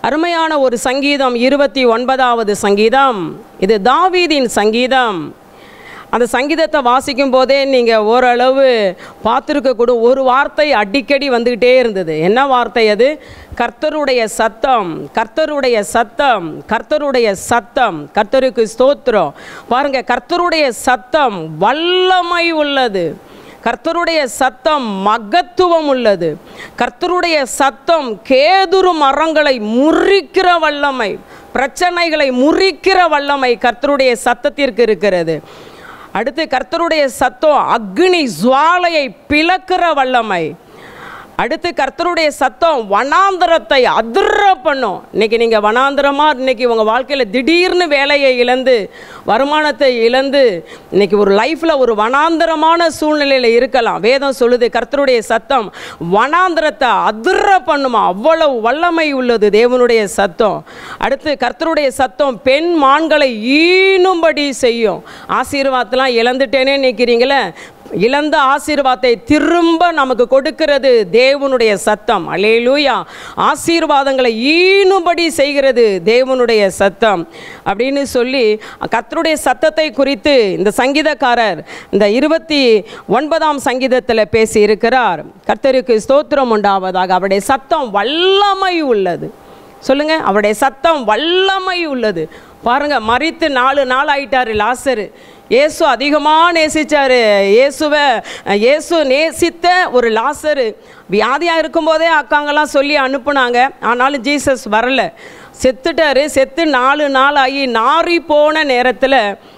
அருமையான ஒரு சங்கீதம் இருபத்தி ஒன்பதாவது சங்கீதம் இது தாவீதின் சங்கீதம் அந்த சங்கீதத்தை வாசிக்கும் போதே நீங்கள் ஓரளவு பார்த்துருக்கக்கூடும் ஒரு வார்த்தை அடிக்கடி வந்துக்கிட்டே இருந்தது என்ன வார்த்தை அது கர்த்தருடைய சத்தம் கர்த்தருடைய சத்தம் கர்த்தருடைய சத்தம் கர்த்தருக்கு ஸ்தோத்திரம் பாருங்க கர்த்தருடைய சத்தம் வல்லமை உள்ளது கர்த்தருடைய சத்தம் மகத்துவம் உள்ளது கர்த்தருடைய சத்தம் கேதுரு மரங்களை முறிக்கிற வல்லமை பிரச்சனைகளை முறிக்கிற வல்லமை கர்த்தருடைய சத்தத்திற்கு இருக்கிறது அடுத்து கர்த்தருடைய சத்தம் அக்னி ஜுவாலையை பிளக்கிற வல்லமை அடுத்து கர்த்தருடைய சத்தம் வனாந்தரத்தை அதிர பண்ணும் இன்னைக்கு நீங்கள் வனாந்தரமாக இன்னைக்கு உங்கள் வாழ்க்கையில் திடீர்னு வேலையை இழந்து வருமானத்தை இழந்து இன்னைக்கு ஒரு லைஃப்பில் ஒரு வனாந்தரமான சூழ்நிலையில் இருக்கலாம் வேதம் சொல்லுது கர்த்தருடைய சத்தம் வனாந்தரத்தை அதிர பண்ணுமா அவ்வளவு வல்லமை உள்ளது தேவனுடைய சத்தம் அடுத்து கர்த்தருடைய சத்தம் பெண் மான்களை ஈனும்படி செய்யும் ஆசீர்வாதத்தெல்லாம் இழந்துட்டேனே நிற்கிறீங்களே இழந்த ஆசீர்வாதத்தை திரும்ப நமக்கு கொடுக்கிறது தேவனுடைய சத்தம் அலேலூயா ஆசீர்வாதங்களை ஈனும்படி செய்கிறது தேவனுடைய சத்தம் அப்படின்னு சொல்லி கர்த்தருடைய சத்தத்தை குறித்து இந்த சங்கீதக்காரர் இந்த இருபத்தி ஒன்பதாம் சங்கீதத்தில் பேசி இருக்கிறார் கர்த்தருக்கு ஸ்தோத்திரம் உண்டாவதாக அவருடைய சத்தம் வல்லமை உள்ளது சொல்லுங்க அவருடைய சத்தம் வல்லமை உள்ளது பாருங்க மறித்து நாலு நாள் ஆயிட்டாரு லாசரு இயேசு அதிகமாக நேசிச்சாரு இயேசுவை இயேசு நேசித்த ஒரு லாசரு வியாதியாக இருக்கும்போதே அக்காங்கெல்லாம் சொல்லி அனுப்புனாங்க ஆனாலும் ஜீசஸ் வரல செத்துட்டாரு செத்து நாலு நாள் ஆகி நாறி போன நேரத்தில்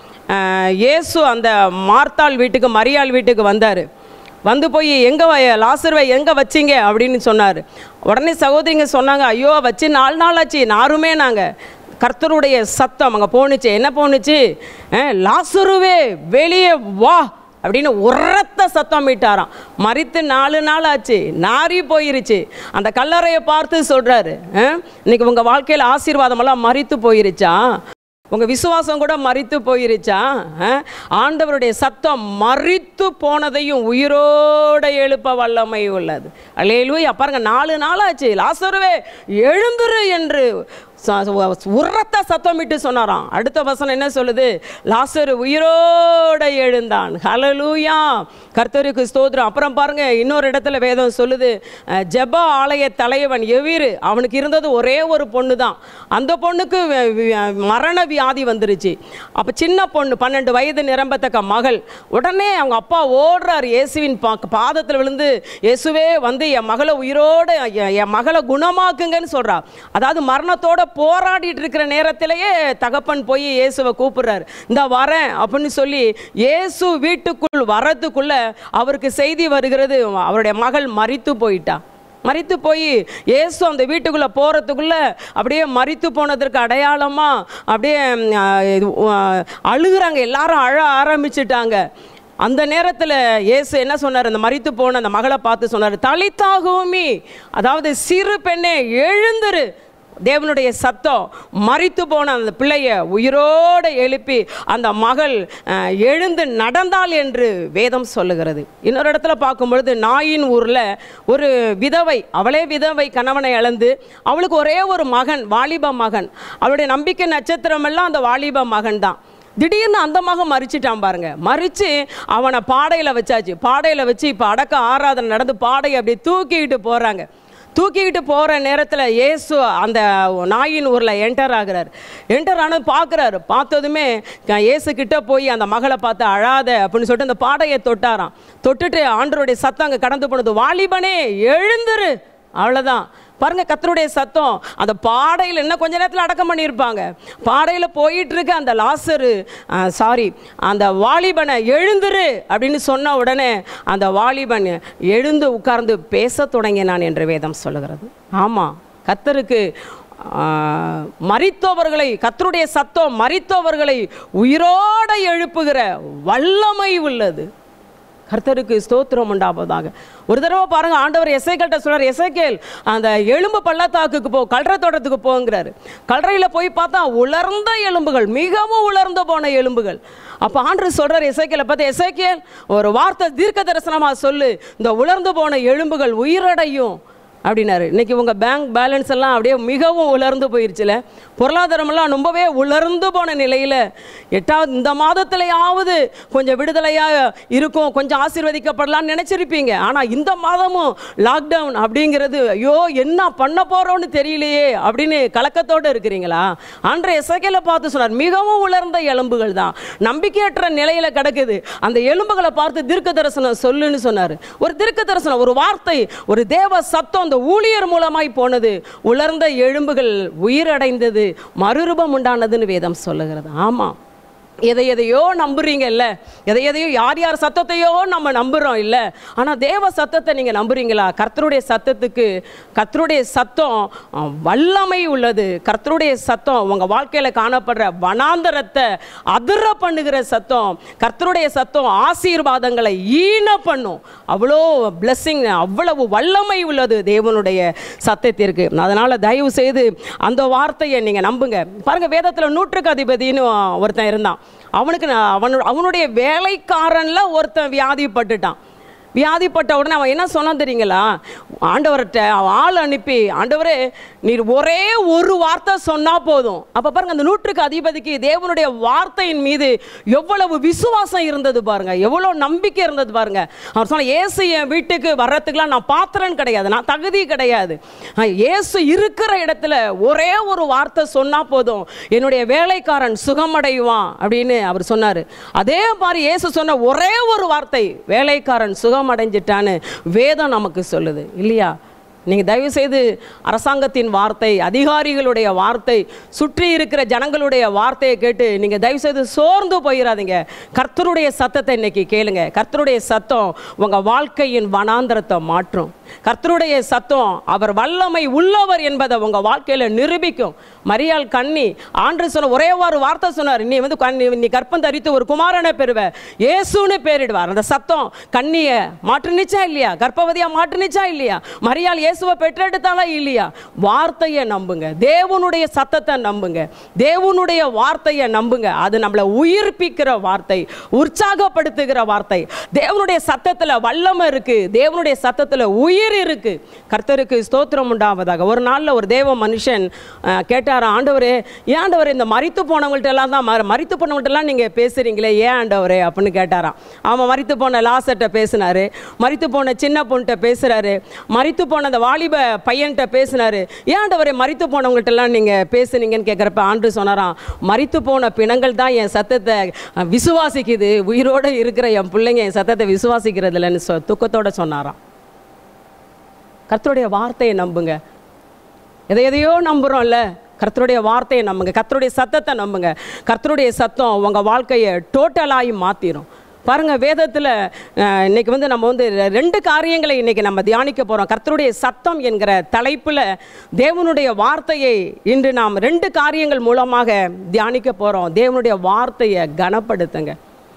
இயேசு அந்த மார்த்தாள் வீட்டுக்கு மரியாள் வீட்டுக்கு வந்தார் வந்து போய் எங்கே லாசர்வை எங்கே வச்சீங்க அப்படின்னு சொன்னார் உடனே சகோதரிங்க சொன்னாங்க ஐயோ வச்சு நாலு நாள் ஆச்சு நாருமே நாங்கள் கர்த்தருடைய சத்தம் அங்கே போணுச்சு என்ன போணுச்சு அஹ், லாசருவே வெளியே வா அப்படின்னு உரத்த சத்தம் மீட்டாராம் மறித்து நாலு நாள் ஆச்சு நாறி போயிருச்சு அந்த கல்லறையை பார்த்து சொல்கிறாரு இன்னைக்கு உங்கள் வாழ்க்கையில் ஆசீர்வாதமெல்லாம் மறித்து போயிருச்சா உங்கள் விசுவாசம் கூட மறித்து போயிருச்சா அஹ்? ஆண்டவருடைய சத்தம் மறித்து போனதையும் உயிரோட எழுப்ப வல்லமை உள்ளது அல்லேலூயா பாருங்க நாலு நாளாச்சு லாசருவே எழுந்துரு என்று ச- ச- உரத்த சத்தமிட்டு சொன்னாராம் அடுத்த வசனம் என்ன சொல்லுது லாசரு உயிரோட எழுந்தான் ஹalleluya கர்த்தருக்கு ஸ்தோத்திரம் அப்புறம் பாருங்க இன்னொரு இடத்துல வேதம் சொல்லுது அஹ், ஜெப ஆலய தலைவன் எவீரு அவனுக்கு இருந்தது ஒரே ஒரு பொண்ணு தான் அந்த பொண்ணுக்கு வி- வி- மரண வியாதி வந்துருச்சு அப்போ சின்ன பொண்ணு பன்னெண்டு வயது நிரம்பத்தக்க மகள் உடனே அவங்க அப்பா ஓடுறார் இயேசுவின் பா பாதத்தில் விழுந்து இயேசுவே வந்து என் மகளை உயிரோட என் என் மகளை குணமாக்குங்கன்னு சொல்றா அதாவது மரணத்தோட போராடிட்டு இருக்கிற நேரத்திலேயே தகப்பன் போய் இயேசுவை கூப்பிடுறாரு இந்த வரேன் அப்படின்னு சொல்லி இயேசு வீட்டுக்குள் வரதுக்குள்ள அவருக்கு செய்தி வருகிறது அவருடைய மகள் மரித்து போயிட்டா மரித்து போய் இயேசு அந்த வீட்டுக்குள்ளே போகிறதுக்குள்ள அப்படியே மரித்து போனதற்கு அடையாளமாக அப்படியே ம், ஆ, இது, ஆ, அழுகுறாங்க எல்லாரும் அழ ஆரம்பிச்சிட்டாங்க அந்த நேரத்தில் இயேசு என்ன சொன்னார் அந்த மரித்து போன அந்த மகளை பார்த்து சொன்னார் தலித்தாகுமி அதாவது சிறு பெண்ணே எழுந்துரு தேவனுடைய சத்தம் மரித்து போன அந்த பிள்ளைய உயிரோடு எழுப்பி அந்த மகள் அஹ், எழுந்து நடந்தாள் என்று வேதம் சொல்லுகிறது இன்னொரு இடத்துல பார்க்கும் பொழுது நாயின் ஊரில் ஒரு விதவை அவளே விதவை கணவனை இழந்து அவளுக்கு ஒரே ஒரு மகன் வாலிப மகன் அவளுடைய நம்பிக்கை நட்சத்திரம் எல்லாம் அந்த வாலிப மகன் தான் திடீர்னு அந்த மகன் மறிச்சிட்டான் பாருங்க மறித்து அவனை பாடையில் வச்சாச்சு பாடையில் வச்சு இப்போ அடக்க ஆராதனை நடந்து பாடையை அப்படியே தூக்கிக்கிட்டு போகிறாங்க தூக்கிக்கிட்டு போகிற நேரத்தில் இயேசு அந்த நாயின் ஊரில் என்டர் ஆகுறார் என்டர் ஆனது பார்க்குறாரு பார்த்ததுமே க- இயேசு கிட்ட போய் அந்த மகளை பார்த்து அழாத அப்படின்னு சொல்லிட்டு அந்த பாடையை தொட்டாராம் தொட்டுட்டு ஆண்டருடைய சத்தம் அங்கே கடந்து போனது வாலிபனே எழுந்துரு அவ்வளோதான் பாருங்க கத்தருடைய சத்தம் அந்த பாடையில் என்ன கொஞ்ச நேரத்தில் அடக்கம் பண்ணியிருப்பாங்க பாடையில் போயிட்டு இருக்க அந்த லாசரு சாரி அந்த வாலிபனை எழுந்துரு அப்படின்னு சொன்ன உடனே அந்த வாலிபன் எழுந்து உட்கார்ந்து பேசத் தொடங்கினான் என்று வேதம் சொல்லுகிறது ஆமாம் கத்தருக்கு ஆ, மரித்தவர்களை கத்தருடைய சத்தம் மரித்தவர்களை உயிரோட எழுப்புகிற வல்லமை உள்ளது கர்த்தருக்கு ஸ்தோத்திரம் உண்டாவதாக ஒரு தடவை பாருங்க ஆண்டவர் எசைக்கள்கிட்ட சொல்றார் எசைக்கேல் அந்த எலும்பு பள்ளத்தாக்குக்கு போ கல்ற தோட்டத்துக்கு போங்கிறாரு கல்றையில் போய் பார்த்தா உலர்ந்த எலும்புகள் மிகவும் உலர்ந்து போன எலும்புகள் அப்போ ஆண்டவர் சொல்றார் எசைக்கேலை பார்த்து எசைக்கேல் ஒரு வார்த்தை தீர்க்க தரிசனமாக சொல்லு இந்த உலர்ந்து போன எலும்புகள் உயிரடையும் அப்படின்னாரு இன்னைக்கு உங்கள் பேங்க் பேலன்ஸ் எல்லாம் அப்படியே மிகவும் உலர்ந்து போயிருச்சுல பொருளாதாரமெல்லாம் ரொம்பவே உலர்ந்து போன நிலையில் எட்டாவது இந்த மாதத்துலையாவது கொஞ்சம் விடுதலையாக இருக்கும் கொஞ்சம் ஆசீர்வதிக்கப்படலாம்னு நினச்சிருப்பீங்க ஆனால் இந்த மாதமும் லாக்டவுன் அப்படிங்கிறது ஐயோ என்ன பண்ண போகிறோன்னு தெரியலையே அப்படின்னு கலக்கத்தோடு இருக்கிறீங்களா அன்றைய இசைக்கையில் பார்த்து சொன்னார் மிகவும் உலர்ந்த எலும்புகள் தான் நம்பிக்கையற்ற நிலையில் கிடக்குது அந்த எலும்புகளை பார்த்து தீர்க்க தரிசனம் சொல்லுன்னு சொன்னார் ஒரு தீர்க்க தரிசனம் ஒரு வார்த்தை ஒரு தேவ சத்தம் அந்த ஊழியர் மூலமாய் போனது உலர்ந்த எலும்புகள் உயிரடைந்தது மறுரூபம் உண்டானதுன்னு வேதம் சொல்லுகிறது ஆமாம் எதை எதையோ நம்புறீங்கல்ல எதை எதையோ யார் யார் சத்தத்தையோ நம்ம நம்புகிறோம் இல்லை ஆனால் தேவ சத்தத்தை நீங்கள் நம்புறீங்களா கர்த்தருடைய சத்தத்துக்கு கர்த்தருடைய சத்தம் அஹ், வல்லமை உள்ளது கர்த்தருடைய சத்தம் உங்கள் வாழ்க்கையில் காணப்படுற வனாந்தரத்தை அதிர பண்ணுகிற சத்தம் கர்த்தருடைய சத்தம் ஆசீர்வாதங்களை ஈன பண்ணும் அவ்வளோ blessing அவ்வளவு வல்லமை உள்ளது தேவனுடைய சத்தத்திற்கு அதனால் தயவு செய்து அந்த வார்த்தையை நீங்கள் நம்புங்க பாருங்க வேதத்தில் நூற்றுக்கு அதிபதினு ஒருத்தன் இருந்தான் அவனுக்கு நான் அவனு அவனுடைய வேலைக்காரன்ல ஒருத்தன் வியாதிப்பட்டுட்டான் வியாதிப்பட்ட உடனே அவன் என்ன சொன்னான் தெரியுங்களா ஆண்டவர்கிட்ட அவன் ஆள் அனுப்பி ஆண்டவரே நீர் ஒரே ஒரு வார்த்தை சொன்னா போதும் அப்ப பாருங்க அந்த நூற்றுக்கு அதிபதிக்கு தேவனுடைய வார்த்தையின் மீது எவ்வளவு விசுவாசம் இருந்தது பாருங்க எவ்வளவு நம்பிக்கை இருந்தது பாருங்க அவர் சொன்ன இயேசு என் வீட்டுக்கு வர்றதுக்குலாம் நான் பாத்திரன் கிடையாது நான் தகுதி கிடையாது ஆஹ், இயேசு இருக்கிற இடத்துல ஒரே ஒரு வார்த்தை சொன்னா போதும் என்னுடைய வேலைக்காரன் சுகமடைவான் அப்படின்னு அவர் சொன்னார் அதே மாதிரி இயேசு சொன்ன ஒரே ஒரு வார்த்தை வேலைக்காரன் சுகமடைஞ்சிட்டான்னு வேதம் நமக்கு சொல்லுது இல்லையா நீங்கள் தயவு செய்து அரசாங்கத்தின் வார்த்தை அதிகாரிகளுடைய வார்த்தை சுற்றி இருக்கிற ஜனங்களுடைய வார்த்தையை கேட்டு நீங்கள் தயவு செய்து சோர்ந்து போயிடாதீங்க கர்த்தருடைய சத்தத்தை இன்னைக்கு கேளுங்க கர்த்தருடைய சத்தம் உங்கள் வாழ்க்கையின் வனாந்தரத்தை மாற்றும் கர்த்தருடைய சத்தம் அவர் வல்லமை உள்ளவர் என்பதை உங்கள் வாழ்க்கையில் நிரூபிக்கும் மரியாள் கண்ணி ஆண்டு சொன்ன ஒரே ஒரு வார்த்தை சொன்னார் நீ வந்து கண்ணி நீ கற்பம் தரித்து ஒரு குமாரனை பெறுவ இயேசுன்னு பேரிடுவார் அந்த சத்தம் கண்ணியை மாற்றுனுச்சா இல்லையா கர்ப்பவதியா மாற்றுனுச்சா இல்லையா மரியாள் இயேசுவை பெற்றெடுத்தாலா இல்லையா வார்த்தையை நம்புங்க தேவனுடைய சத்தத்தை நம்புங்க தேவனுடைய வார்த்தையை நம்புங்க அது நம்மளை உயிர்ப்பிக்கிற வார்த்தை உற்சாகப்படுத்துகிற வார்த்தை தேவனுடைய சத்தத்தில் வல்லமை இருக்கு தேவனுடைய சத்தத்தில் உயிர் இருக்கு கர்த்தருக்கு ஸ்தோத்திரம் உண்டாவதாக ஒரு நாளில் ஒரு தேவ மனுஷன் அஹ், கேட்டாராம் ஆண்டவரே ஏன் ஆண்டவரே இந்த மரித்து போனவங்கள்ட்ட எல்லாம் தான் ம- மரித்து போனவங்கள்ட்ட எல்லாம் நீங்கள் பேசுறீங்களே ஏன் ஆண்டவரே அப்படின்னு கேட்டாராம் அவன் மரித்து போன லாசர்ட்ட பேசினாரு மரித்து போன சின்ன பொண்ணுகிட்ட பேசுறாரு மரித்து போன அந்த வாலிப பையன்கிட்ட பேசினாரு ஏன் ஆண்டவரே மரித்து போனவங்கள்ட்ட எல்லாம் நீங்கள் பேசுனீங்கன்னு கேட்குறப்ப ஆண்டு சொன்னாராம் மரித்து போன பிணங்கள் தான் என் சத்தத்தை அஹ், விசுவாசிக்குது உயிரோடு இருக்கிற என் பிள்ளைங்க என் சத்தத்தை விசுவாசிக்கிறது இல்லைன்னு சொ துக்கத்தோட சொன்னாராம் கர்த்தருடைய வார்த்தையை நம்புங்க எதை எதையோ நம்புகிறோம்ல கர்த்தருடைய வார்த்தையை நம்புங்க கர்த்தருடைய சத்தத்தை நம்புங்க கர்த்தருடைய சத்தம் உங்கள் வாழ்க்கையை டோட்டலாகி மாற்றிடும் பாருங்க வேதத்தில் இன்னைக்கு வந்து நம்ம வந்து ரெ- ரெண்டு காரியங்களை இன்னைக்கு நம்ம தியானிக்க போகிறோம் கர்த்தருடைய சத்தம் என்கிற தலைப்பில் தேவனுடைய வார்த்தையை இன்று நாம் ரெண்டு காரியங்கள் மூலமாக தியானிக்க போகிறோம் தேவனுடைய வார்த்தையை கனப்படுத்துங்க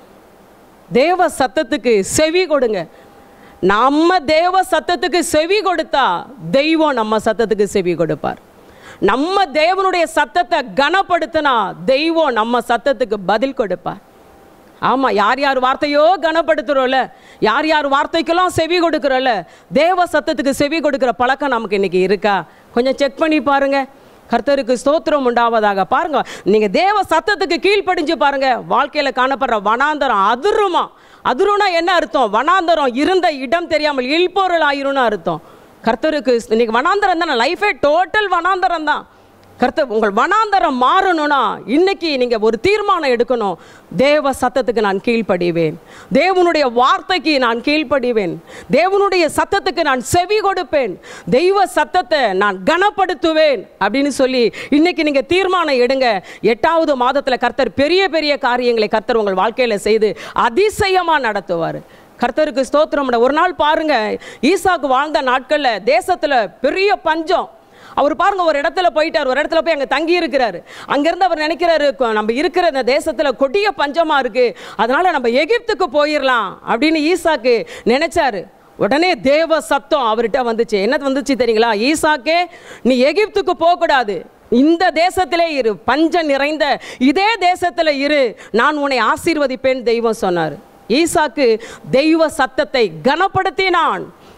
தேவ சத்தத்துக்கு செவி கொடுங்க நம்ம தேவ சத்தத்துக்கு செவி கொடுத்தா தெய்வம் நம்ம சத்தத்துக்கு செவி கொடுப்பார் நம்ம தேவனுடைய சத்தத்தை கனப்படுத்தினா தெய்வம் நம்ம சத்தத்துக்கு பதில் கொடுப்பார் ஆமாம் யார் யார் வார்த்தையோ கனப்படுத்துகிறோம்ல யார் யார் வார்த்தைக்கெல்லாம் செவி கொடுக்குறோம்ல தேவ சத்தத்துக்கு செவி கொடுக்குற பழக்கம் நமக்கு இன்னைக்கு இருக்கா கொஞ்சம் செக் பண்ணி பாருங்க கர்த்தருக்கு ஸ்தோத்திரம் உண்டாவதாக பாருங்க நீங்க தேவ சத்தத்துக்கு கீழ்ப்படிஞ்சு பாருங்க வாழ்க்கையில காணப்படுற வனாந்தரம் அதிருமா அதிரும்னா என்ன அர்த்தம் வனாந்தரம் இருந்த இடம் தெரியாமல் இல்பொருள் ஆயிரும்னு அர்த்தம் கர்த்தருக்கு இன்னைக்கு வனாந்தரம் தானே லைஃபே டோட்டல் வனாந்தரம் தான் கர்த்தர் உங்கள் வனாந்தரம் மாறணும்னா இன்னைக்கு நீங்க ஒரு தீர்மானம் எடுக்கணும் தேவ சத்தத்துக்கு நான் கீழ்ப்படிவேன் தேவனுடைய வார்த்தைக்கு நான் கீழ்ப்படிவேன் தேவனுடைய சத்தத்துக்கு நான் செவி கொடுப்பேன் தெய்வ சத்தத்தை நான் கனப்படுத்துவேன் அப்படின்னு சொல்லி இன்னைக்கு நீங்க தீர்மானம் எடுங்க எட்டாவது மாதத்துல கர்த்தர் பெரிய பெரிய காரியங்களை கர்த்தர் உங்கள் வாழ்க்கையில செய்து அதிசயமா நடத்துவார் கர்த்தருக்கு ஸ்தோத்திரம் ஒரு நாள் பாருங்க ஈசாக்கு வாழ்ந்த நாட்கள்ல தேசத்துல பெரிய பஞ்சம் அவர் பாருங்க ஒரு இடத்துல போயிட்டார் ஒரு இடத்துல போய் அங்கே தங்கி இருக்கிறாரு அங்கேருந்து அவர் நினைக்கிறாரு கொ- நம்ம இருக்கிற இந்த தேசத்தில் கொடிய பஞ்சமா இருக்கு அதனால நம்ம எகிப்துக்கு போயிடலாம் அப்படின்னு ஈசாக்கு நினைச்சாரு உடனே தேவ சத்தம் அவர்கிட்ட வந்துச்சு என்ன வந்துச்சு தெரியுங்களா ஈசாக்கே நீ எகிப்துக்கு போகக்கூடாது இந்த தேசத்திலே இரு பஞ்சம் நிறைந்த இதே தேசத்தில் இரு நான் உன்னை ஆசீர்வதிப்பேன் தெய்வம் சொன்னார் ஈசாக்கு தெய்வ சத்தத்தை கனப்படுத்தினான்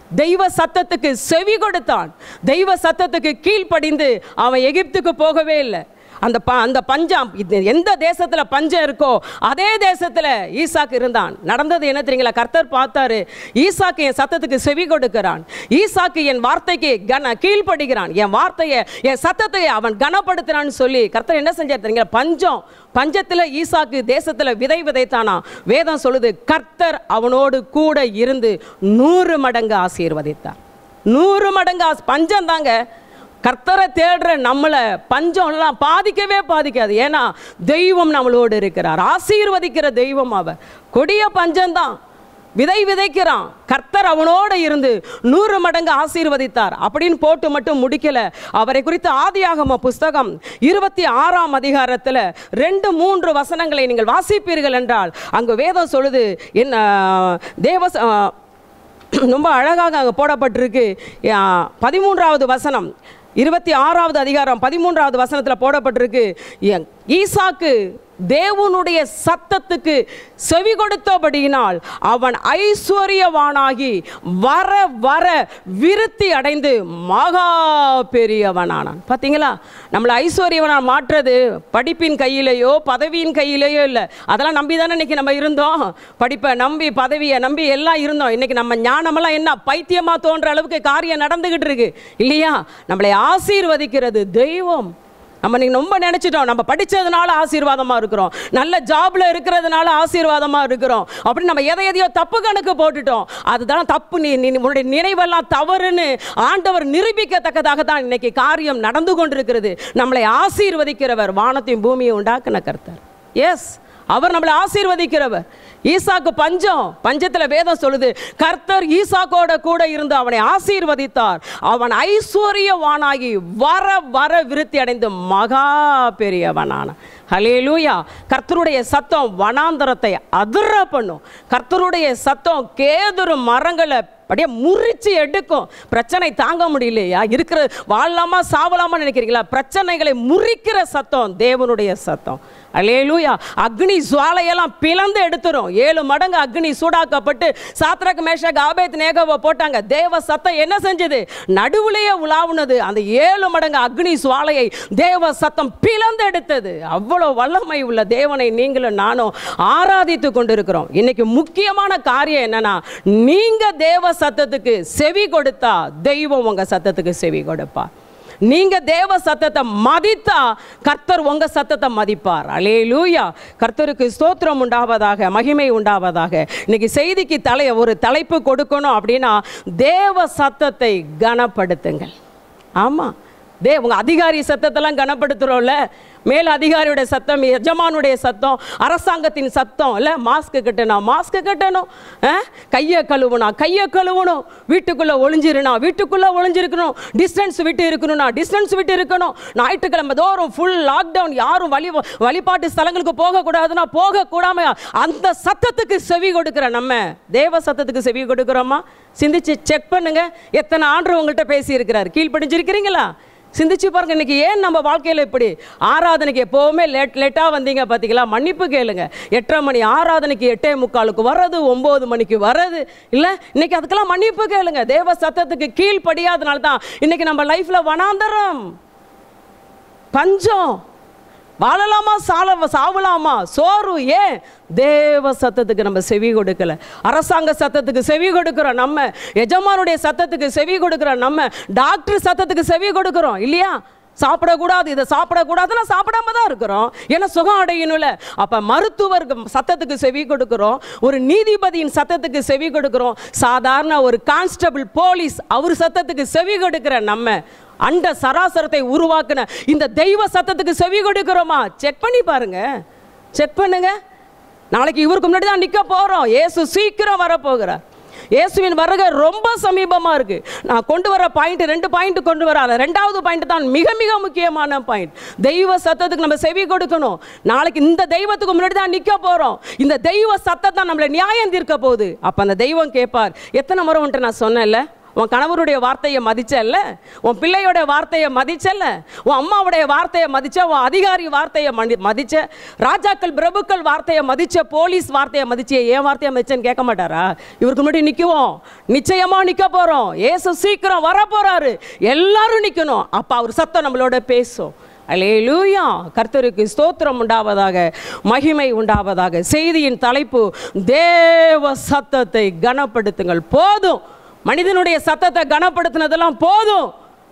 தெய்வ சத்தத்துக்கு செவி கொடுத்தான் தெய்வ சத்தத்துக்கு கீழ்ப்படிந்து அவன் எகிப்துக்கு போகவே இல்லை அந்த ப அந்த பஞ்சம் இது எந்த தேசத்தில் பஞ்சம் இருக்கோ அதே தேசத்தில் ஈசாக்கு இருந்தான் நடந்தது என்ன தெரியுங்களா கர்த்தர் பார்த்தாரு ஈசாக்கு என் சத்தத்துக்கு செவி கொடுக்கிறான் ஈசாக்கு என் வார்த்தைக்கு கன கீழ்ப்படுகிறான் என் வார்த்தையை என் சத்தத்தை அவன் கனப்படுத்துறான்னு சொல்லி கர்த்தர் என்ன செஞ்சார் தெரியுங்களா பஞ்சம் பஞ்சத்தில் ஈசாக்கு தேசத்தில் விதை விதைத்தானா வேதம் சொல்லுது கர்த்தர் அவனோடு கூட இருந்து நூறு மடங்கு ஆசீர்வதித்தார் நூறு மடங்கு ஆஸ் பஞ்சம் தாங்க கர்த்தரை தேடுற நம்மளை பஞ்சம்லாம் பாதிக்கவே பாதிக்காது ஏன்னா தெய்வம் நம்மளோடு இருக்கிறார் ஆசீர்வதிக்கிற தெய்வம் அவர் கொடிய பஞ்சம்தான் விதை விதைக்கிறான் கர்த்தர் அவனோட இருந்து நூறு மடங்கு ஆசீர்வதித்தார் அப்படின்னு போட்டு மட்டும் முடிக்கல அவரை குறித்து ஆதியாகம புஸ்தகம் இருபத்தி ஆறாம் அதிகாரத்தில் ரெண்டு மூன்று வசனங்களை நீங்கள் வாசிப்பீர்கள் என்றால் அங்கு வேதம் சொல்லுது என்ன தேவ ரொம்ப அழகாக அங்கே போடப்பட்டிருக்கு ஆ, பதிமூன்றாவது வசனம் இருபத்தி ஆறாவது அதிகாரம் பதிமூன்றாவது வசனத்தில் போடப்பட்டிருக்கு எ- ஈசாக்கு தேவனுடைய சத்தத்துக்கு செவி கொடுத்தபடியினால் அவன் ஐஸ்வர்யவானாகி வர வர விருத்தி அடைந்து மகா பெரியவனானான் பார்த்தீங்களா நம்மளை ஐஸ்வர்யவனா மாற்றுறது படிப்பின் கையிலேயோ பதவியின் கையிலேயோ இல்லை அதெல்லாம் நம்பி தானே இன்னைக்கு நம்ம இருந்தோம் படிப்பை நம்பி பதவியை நம்பி எல்லாம் இருந்தோம் இன்னைக்கு நம்ம ஞானமெல்லாம் என்ன பைத்தியமா தோன்ற அளவுக்கு காரியம் நடந்துகிட்டு இருக்கு இல்லையா நம்மளை ஆசீர்வதிக்கிறது தெய்வம் நம்ம நீங்க ரொம்ப நினைச்சிட்டோம் நம்ம படிச்சதுனால ஆசீர்வாதமா இருக்கிறோம் நல்ல ஜாப்ல இருக்கிறதுனால ஆசீர்வாதமா இருக்கிறோம் அப்படின்னு நம்ம எதை எதையோ தப்பு கணக்கு போட்டுட்டோம் அதுதான் தப்பு நீ நீ உன்னுடைய நினைவெல்லாம் தவறுன்னு ஆண்டவர் நிரூபிக்கத்தக்கதாக தான் இன்னைக்கு காரியம் நடந்து கொண்டிருக்கிறது நம்மளை ஆசீர்வதிக்கிறவர் வானத்தையும் பூமியை உண்டாக்குன கர்த்தர் எஸ் அவர் நம்மளை ஆசீர்வதிக்கிறவர் ஈசாக்கு பஞ்சம் பஞ்சத்தில் வேதம் சொல்லுது கர்த்தர் ஈசாக்கோட கூட இருந்து அவனை ஆசீர்வதித்தார் அவன் ஐஸ்வர்யவானாகி வர வர விருத்தி அடைந்து மகா பெரியவனான ஹலேலூயா கர்த்தருடைய சத்தம் வனாந்தரத்தை அதிர பண்ணும் கர்த்தருடைய சத்தம் கேதுரு மரங்களை அப்படியே முறிச்சு எடுக்கும் பிரச்சனை தாங்க முடியலையா இருக்கிற வாழலாமா சாவலாமா நினைக்கிறீங்களா பிரச்சனைகளை முறிக்கிற சத்தம் தேவனுடைய சத்தம் அலேலூயா அக்னி ஜுவாலையெல்லாம் பிளந்து எடுத்துரும் ஏழு மடங்கு அக்னி சூடாக்கப்பட்டு சாத்ரக் மேஷக் ஆபேத் நேகவை போட்டாங்க தேவ சத்தம் என்ன செஞ்சது நடுவுலையே உலாவுனது அந்த ஏழு மடங்கு அக்னி சுவாலையை தேவ சத்தம் பிளந்து எடுத்தது அவ்வளோ வல்லமை உள்ள தேவனை நீங்களும் நானும் ஆராதித்து கொண்டிருக்கிறோம் இன்னைக்கு முக்கியமான காரியம் என்னன்னா நீங்க தேவ சத்தத்துக்கு செவி கொடுத்தா தெய்வம் உங்க சத்தத்துக்கு செவி கொடுப்பார் நீங்க தேவ சத்தத்தை மதித்தா கர்த்தர் உங்க சத்தத்தை மதிப்பார் அலேலூயா கர்த்தருக்கு ஸ்தோத்திரம் உண்டாவதாக மகிமை உண்டாவதாக இன்னைக்கு செய்திக்கு தலை ஒரு தலைப்பு கொடுக்கணும் அப்படின்னா தேவ சத்தத்தை கனப்படுத்துங்கள் ஆமா தே உங்க அதிகாரி சத்தத்தெல்லாம் கனப்படுத்துறோம்ல மேல் அதிகாரியோட சத்தம் எஜமானுடைய சத்தம் அரசாங்கத்தின் சத்தம் இல்லை மாஸ்க் கட்டணும் மாஸ்க் கட்டணும் ஆ? கையை கழுவுனா கையை கழுவணும் வீட்டுக்குள்ளே ஒளிஞ்சிருனா வீட்டுக்குள்ளே ஒளிஞ்சிருக்கணும் டிஸ்டன்ஸ் விட்டு இருக்கணும்னா டிஸ்டன்ஸ் விட்டு இருக்கணும் ஞாயிற்றுக்கிழமை தோறும் ஃபுல் லாக்டவுன் யாரும் வழி வழிபாட்டு ஸ்தலங்களுக்கு போகக்கூடாதுன்னா போகக்கூடாம அந்த சத்தத்துக்கு செவி கொடுக்குற நம்ம தேவ சத்தத்துக்கு செவி கொடுக்குறோமா சிந்திச்சு செக் பண்ணுங்க எத்தனை ஆண்டு உங்கள்கிட்ட பேசியிருக்கிறார் கீழ்ப்படிஞ்சிருக்கிறீங்களா சிந்திச்சு பாருங்க இன்னைக்கு ஏன் நம்ம வாழ்க்கையில் இப்படி ஆராதனைக்கு எப்போவுமே லேட் லேட்டாக வந்தீங்க பார்த்தீங்களா மன்னிப்பு கேளுங்க எட்டரை மணி ஆராதனைக்கு எட்டே முக்காலுக்கு வர்றது ஒம்பது மணிக்கு வர்றது இல்லை இன்னைக்கு அதுக்கெல்லாம் மன்னிப்பு கேளுங்க தேவ சத்தத்துக்கு கீழ்ப்படியாதனால தான் இன்னைக்கு நம்ம லைஃப்பில் வனாந்தரம் பஞ்சம் வாழலாமா சால சாவலாமா சோறு ஏன் தேவ சத்தத்துக்கு நம்ம செவி கொடுக்கல அரசாங்க சத்தத்துக்கு செவி கொடுக்கிறோம் நம்ம எஜமானுடைய சத்தத்துக்கு செவி கொடுக்கிறோம் நம்ம டாக்டர் சத்தத்துக்கு செவி கொடுக்கிறோம் இல்லையா சாப்பிடக்கூடாது இதை சாப்பிடக்கூடாதுன்னா சாப்பிடாம தான் இருக்கிறோம் ஏன்னா சுகம் அடையணும்ல அப்போ மருத்துவர் சத்தத்துக்கு செவி கொடுக்கிறோம் ஒரு நீதிபதியின் சத்தத்துக்கு செவி கொடுக்கிறோம் சாதாரண ஒரு கான்ஸ்டபிள் போலீஸ் அவர் சத்தத்துக்கு செவி கொடுக்கிற நம்ம அண்ட சராசரத்தை உருவாக்குன இந்த தெய்வ சத்தத்துக்கு செவி கொடுக்கிறோமா செக் பண்ணி பாருங்க செக் பண்ணுங்க நாளைக்கு இவருக்கு முன்னாடி தான் நிற்க போகிறோம் இயேசு சீக்கிரம் வரப்போகிறார் இயேசுவின் வருகை ரொம்ப சமீபமாக இருக்கு நான் கொண்டு வர பாயிண்ட் ரெண்டு பாயிண்ட் கொண்டு வர அதில் ரெண்டாவது பாயிண்ட் தான் மிக மிக முக்கியமான பாயிண்ட் தெய்வ சத்தத்துக்கு நம்ம செவி கொடுக்கணும் நாளைக்கு இந்த தெய்வத்துக்கு முன்னாடி தான் நிற்க போகிறோம் இந்த தெய்வ சத்தம் தான் நம்மளை நியாயம் தீர்க்க போகுது அப்போ அந்த தெய்வம் கேட்பார் எத்தனை முறை உன்ட்டு நான் சொன்னேன்ல உன் கணவருடைய வார்த்தையை மதிச்சல்ல உன் பிள்ளையோட வார்த்தையை மதிச்சல்ல உன் அம்மாவுடைய வார்த்தையை மதிச்ச உன் அதிகாரி வார்த்தையை மதி மதிச்ச ராஜாக்கள் பிரபுக்கள் வார்த்தையை மதிச்ச போலீஸ் வார்த்தையை மதிச்சு என் வார்த்தையை மதிச்சேன்னு கேட்க மாட்டாரா இவருக்கு முன்னாடி நிற்குவோம் நிச்சயமா நிற்க போறோம் ஏசு சீக்கிரம் வர போறாரு எல்லாரும் நிற்கணும் அப்ப அவர் சத்தம் நம்மளோட பேசும் அலேலூயா கர்த்தருக்கு ஸ்தோத்திரம் உண்டாவதாக மகிமை உண்டாவதாக செய்தியின் தலைப்பு தேவ சத்தத்தை கனப்படுத்துங்கள் போதும் மனிதனுடைய சத்தத்தை கனப்படுத்தினதெல்லாம் போதும்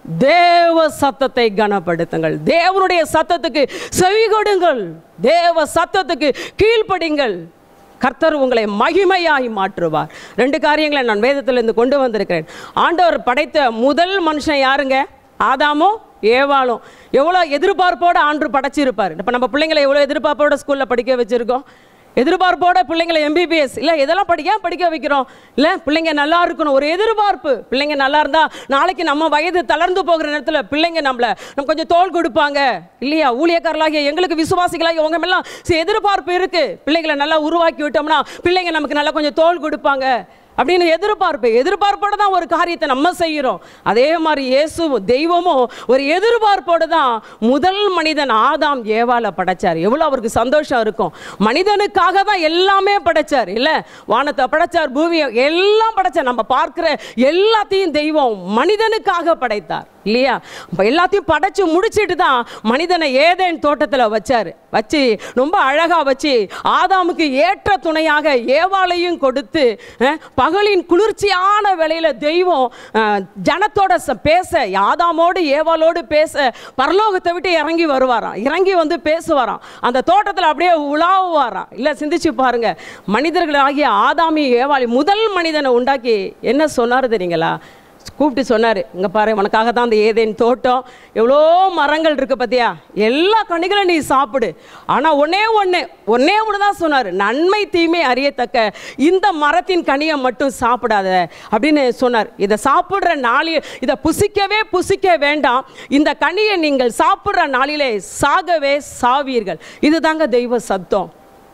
தேவ சத்தத்தை கனப்படுத்துங்கள் தேவனுடைய சத்தத்துக்கு செவி கொடுங்கள் தேவ சத்தத்துக்கு கீழ்ப்படிங்கள் கர்த்தர் உங்களை மகிமையாய் மாற்றுவார் ரெண்டு காரியங்களை நான் வேதத்திலிருந்து கொண்டு வந்திருக்கிறேன் ஆண்டவர் படைத்த முதல் மனுஷன் யாருங்க ஆதாமும் ஏவாளும் எவ்வளோ எதிர்பார்ப்போட ஆண்டு படைச்சிருப்பார் இப்போ நம்ம பிள்ளைங்களை எவ்வளோ எதிர்பார்ப்போட ஸ்கூலில் படிக்க வச்சுருக்கோம் எதிர்பார்ப்போட பிள்ளைங்களை எம்பிபிஎஸ் இல்லை இதெல்லாம் படிக்க ஏன் படிக்க வைக்கிறோம் இல்லை பிள்ளைங்க நல்லா இருக்கணும் ஒரு எதிர்பார்ப்பு பிள்ளைங்க நல்லா இருந்தா நாளைக்கு நம்ம வயது தளர்ந்து போகிற நேரத்தில் பிள்ளைங்க நம்மள நம்ம கொஞ்சம் தோல் கொடுப்பாங்க இல்லையா ஊழியக்காரர்களாகிய எங்களுக்கு விசுவாசிகளாகிய உங்க எல்லாம் சரி, எதிர்பார்ப்பு இருக்கு பிள்ளைங்களை நல்லா உருவாக்கி விட்டோம்னா பிள்ளைங்க நமக்கு நல்லா கொஞ்சம் தோல் கொடுப்பாங்க அப்படின்னு எதிர்பார்ப்பு எதிர்பார்ப்போட தான் ஒரு காரியத்தை நம்ம செய்கிறோம் அதே மாதிரி இயேசு தெய்வமும் ஒரு எதிர்பார்ப்போடு தான் முதல் மனிதன் ஆதாம் ஏவால படைச்சார் எவ்வளோ அவருக்கு சந்தோஷம் இருக்கும் மனிதனுக்காக தான் எல்லாமே படைச்சார் இல்லை வானத்தை படைச்சார் பூமியை எல்லாம் படைச்சார் நம்ம பார்க்கிற எல்லாத்தையும் தெய்வம் மனிதனுக்காக படைத்தார் இல்லையா அப்ப எல்லாத்தையும் படைச்சு முடிச்சிட்டு தான் மனிதனை ஏதேன் தோட்டத்தில் வச்சாரு வச்சு ரொம்ப அழகா வச்சு ஆதாமுக்கு ஏற்ற துணையாக ஏவாளையும் கொடுத்து அஹ், பகலின் குளிர்ச்சியான வேளையில தெய்வம் அஹ், ஜனத்தோட ச- பேச ஆதாமோடு ஏவாளோடு பேச பரலோகத்தை விட்டு இறங்கி வருவாராம் இறங்கி வந்து பேசுவாராம் அந்த தோட்டத்தில் அப்படியே உலாவுவாராம் இல்லை சிந்திச்சு பாருங்க மனிதர்களாகிய ஆதாமி ஏவாளி முதல் மனிதனை உண்டாக்கி என்ன சொன்னார் தெரியுங்களா கூப்பிட்டு சொன்னார் இங்கே பாரு உனக்காக தான் அந்த ஏதேன் தோட்டம் எவ்வளோ மரங்கள் இருக்கு பார்த்தியா எல்லா கனிகளும் நீ சாப்பிடு ஆனால் ஒன்னே ஒன்று ஒன்னே ஒன்று தான் சொன்னார் நன்மை தீமை அறியத்தக்க இந்த மரத்தின் கனியை மட்டும் சாப்பிடாத அப்படின்னு சொன்னார் இதை சாப்பிட்ற நாளில் இதை புசிக்கவே புசிக்க வேண்டாம் இந்த கனியை நீங்கள் சாப்பிட்ற நாளிலே சாகவே சாவீர்கள் இதுதாங்க தெய்வ சத்தம்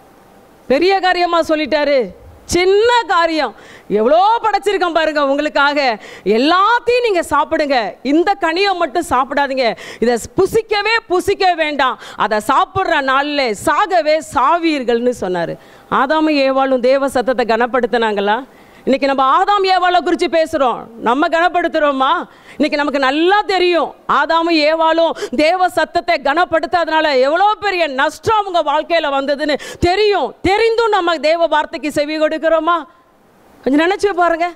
பெரிய காரியமா சொல்லிட்டாரு சின்ன காரியம் எவ்வளோ படைச்சிருக்கேன் பாருங்க உங்களுக்காக எல்லாத்தையும் நீங்க சாப்பிடுங்க இந்த கனியை மட்டும் சாப்பிடாதீங்க இதை புசிக்கவே புசிக்க வேண்டாம் அதை சாப்பிட்ற நாளில் சாகவே சாவீர்கள்னு சொன்னார் ஆதாமும் ஏவாளும் தேவ சத்தத்தை கனப்படுத்தினாங்களா இன்னைக்கு நம்ம ஆதாம் ஏவாளை குறித்து பேசுகிறோம் நம்ம கனப்படுத்துகிறோமா இன்னைக்கு நமக்கு நல்லா தெரியும் ஆதாமும் ஏவாளும் தேவ சத்தத்தை கனப்படுத்தாதனால எவ்வளோ பெரிய நஷ்டம் அவங்க வாழ்க்கையில் வந்ததுன்னு தெரியும் தெரிந்தும் நம்ம தேவ வார்த்தைக்கு செவி கொடுக்கிறோமா கொஞ்சம் நினச்சி பாருங்க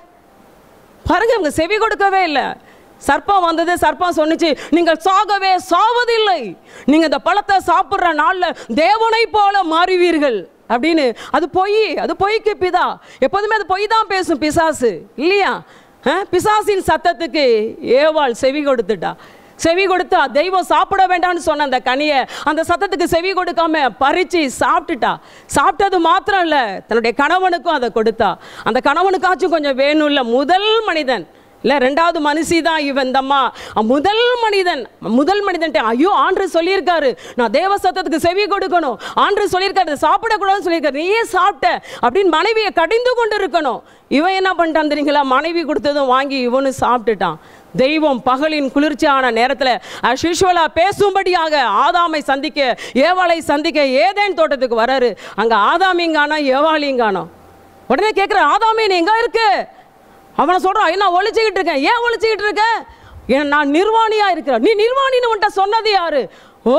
பாருங்க அவங்க செவி கொடுக்கவே இல்லை சர்ப்பம் வந்தது சர்ப்பம் சொன்னுச்சு நீங்கள் சாகவே சாவதில்லை நீங்க இந்த பழத்தை சாப்பிட்ற நாள்ல தேவனை போல மாறுவீர்கள் அப்படின்னு அது பொய் அது பொய்க்கு பிதா எப்போதுமே அது பொய் தான் பேசும் பிசாசு இல்லையா ஆ? பிசாசின் சத்தத்துக்கு ஏவாள் செவி கொடுத்துட்டா செவி கொடுத்தா தெய்வம் சாப்பிட வேண்டாம்னு சொன்ன அந்த கனியை அந்த சத்தத்துக்கு செவி கொடுக்காம பறிச்சு சாப்பிட்டுட்டா சாப்பிட்டது மாத்திரம் இல்லை தன்னுடைய கணவனுக்கும் அதை கொடுத்தா அந்த கணவனுக்காச்சும் கொஞ்சம் வேணும்ல முதல் மனிதன் இல்லை ரெண்டாவது மனுஷி தான் இவன் இந்தம்மா முதல் மனிதன் முதல் மனிதன்ட்ட ஐயோ ஆண்டு சொல்லியிருக்காரு நான் தேவ சத்தத்துக்கு செவி கொடுக்கணும் ஆண்டு சொல்லியிருக்காரு இதை சாப்பிடக்கூடாதுன்னு சொல்லியிருக்காரு நீயே சாப்பிட்ட அப்படின்னு மனைவியை கடிந்து கொண்டு இருக்கணும் இவன் என்ன பண்ணிட்டான் தெரியுங்களா மனைவி கொடுத்ததும் வாங்கி இவனும் சாப்பிட்டுட்டான் தெய்வம் பகலின் குளிர்ச்சியான நேரத்தில் அஷிஷுவலா பேசும்படியாக ஆதாமை சந்திக்க ஏவாளை சந்திக்க ஏதேன் தோட்டத்துக்கு வராரு அங்கே ஆதாமியும் காணோம் ஏவாளையும் காணோம் உடனே கேட்குற ஆதாமே நீ எங்கே இருக்கு அவனை சொல்கிறான் என்ன ஒழிச்சுக்கிட்டு இருக்கேன் ஏன் ஒழிச்சுக்கிட்டு இருக்க ஏன் நான் நிர்வாணியாக இருக்கிறேன் நீ நிர்வாணின்னு உன்ட்ட சொன்னது யாரு ஓ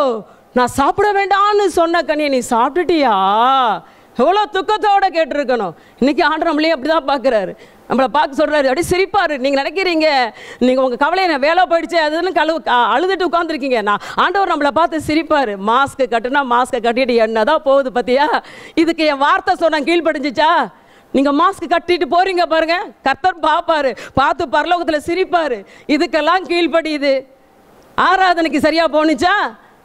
நான் சாப்பிட வேண்டாம்னு சொன்ன கனியை நீ சாப்பிட்டுட்டியா எவ்வளோ துக்கத்தோட கேட்டிருக்கணும் இன்னைக்கு ஆண்டு நம்மளையும் அப்படி தான் பார்க்குறாரு நம்மளை பார்க்க சொல்கிறாரு அப்படியே சிரிப்பாரு நீங்கள் நினைக்கிறீங்க நீங்கள் உங்கள் கவலை என்ன வேலை போயிடுச்சு அதுன்னு கழுவு அ- அழுதுட்டு உட்காந்துருக்கீங்க நான் ஆண்டவர் நம்மளை பார்த்து சிரிப்பார் மாஸ்க்கு கட்டுனா மாஸ்க்கை கட்டிட்டு என்ன தான் போகுது பார்த்தியா இதுக்கு என் வார்த்தை சொன்ன கீழ்ப்படிஞ்சிச்சா நீங்கள் மாஸ்க் கட்டிட்டு போறீங்க பாருங்க கர்த்தர் பார்ப்பாரு பார்த்து பரலோகத்தில் சிரிப்பாரு இதுக்கெல்லாம் கீழ்ப்படியுது ஆராதனைக்கு சரியா போணுச்சா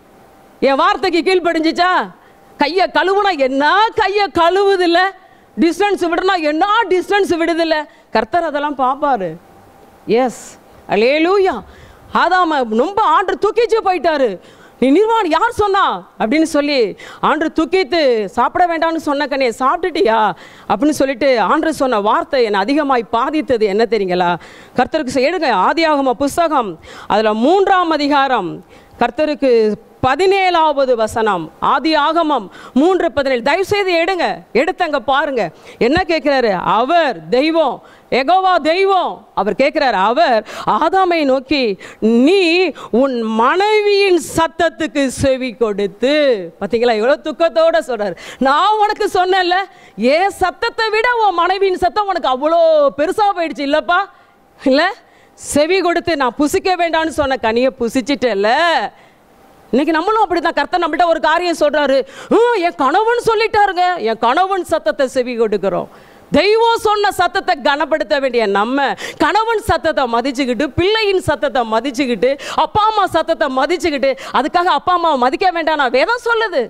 என் வார்த்தைக்கு கீழ்ப்படிஞ்சிச்சா கையை கழுவுனா என்ன கையை கழுவுதில்ல டிஸ்டன்ஸ் விடுனா என்ன டிஸ்டன்ஸ் விடுதில்ல கர்த்தர் அதெல்லாம் பார்ப்பாரு எஸ் அலேலூயா ஆதாம ரொம்ப ஆண்டு தூக்கிச்சு போயிட்டாரு நீ நிர்வாணி யார் சொன்னா அப்படின்னு சொல்லி ஆண்டு தூக்கிட்டு சாப்பிட வேண்டாம்னு சொன்ன கனியை சாப்பிட்டுட்டியா அப்படின்னு சொல்லிட்டு ஆண்டு சொன்ன வார்த்தை என்னை அதிகமாய் பாதித்தது என்ன தெரியுங்களா கர்த்தருக்கு செ- எடுங்க ஆதியாகம புஸ்தகம் அதில் மூன்றாம் அதிகாரம் கர்த்தருக்கு பதினேழாவது வசனம் ஆதி ஆகமம் மூன்று பதினேழு தயவு செய்து எடுங்க எடுத்தங்க பாருங்க என்ன கேட்கிறாரு அவர் தெய்வம் எகோவா தெய்வம் அவர் கேட்கிறார் அவர் ஆதாமை நோக்கி நீ உன் மனைவியின் சத்தத்துக்கு செவி கொடுத்து பார்த்தீங்களா எவ்வளோ துக்கத்தோட சொல்றாரு நான் உனக்கு சொன்னேன்ல என் சத்தத்தை விட உன் மனைவியின் சத்தம் உனக்கு அவ்வளோ பெருசாக போயிடுச்சு இல்லைப்பா இல்லை செவி கொடுத்து நான் புசிக்க வேண்டாம்னு சொன்ன கனியை புசிச்சிட்டேல்ல இன்னைக்கு நம்மளும் அப்படிதான் கர்த்தர் நம்மள்ட்ட ஒரு காரியம் சொல்றாரு "ஹம், என் கணவன் சொல்லிட்டாருங்க என் கணவன் சத்தத்தை செவி கொடுக்கிறோம் தெய்வம் சொன்ன சத்தத்தை கனப்படுத்த வேண்டிய நம்ம கணவன் சத்தத்தை மதிச்சுக்கிட்டு பிள்ளையின் சத்தத்தை மதிச்சுக்கிட்டு அப்பா அம்மா சத்தத்தை மதிச்சுக்கிட்டு அதுக்காக அப்பா அம்மாவை மதிக்க வேண்டாம் நான் வேதம் சொல்லுது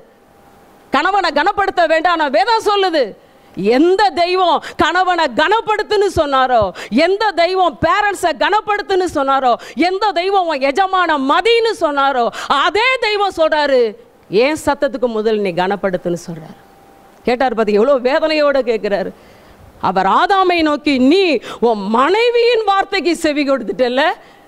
கணவனை கனப்படுத்த வேண்டாம் நான் வேதம் சொல்லுது எந்த தெய்வம் கணவனை கனப்படுத்துன்னு சொன்னாரோ எந்த தெய்வம் பேரண்ட்ஸை கனப்படுத்துன்னு சொன்னாரோ எந்த தெய்வம் உன் எஜமான மதின்னு சொன்னாரோ அதே தெய்வம் சொல்றாரு ஏன் சத்தத்துக்கு முதல் நீ கனப்படுத்துன்னு சொல்றாரு கேட்டார் பாத்தீங்க எவ்வளோ வேதனையோட கேட்குறாரு அவர் ஆதாமை நோக்கி நீ உன் மனைவியின் வார்த்தைக்கு செவி கொடுத்துட்டல்ல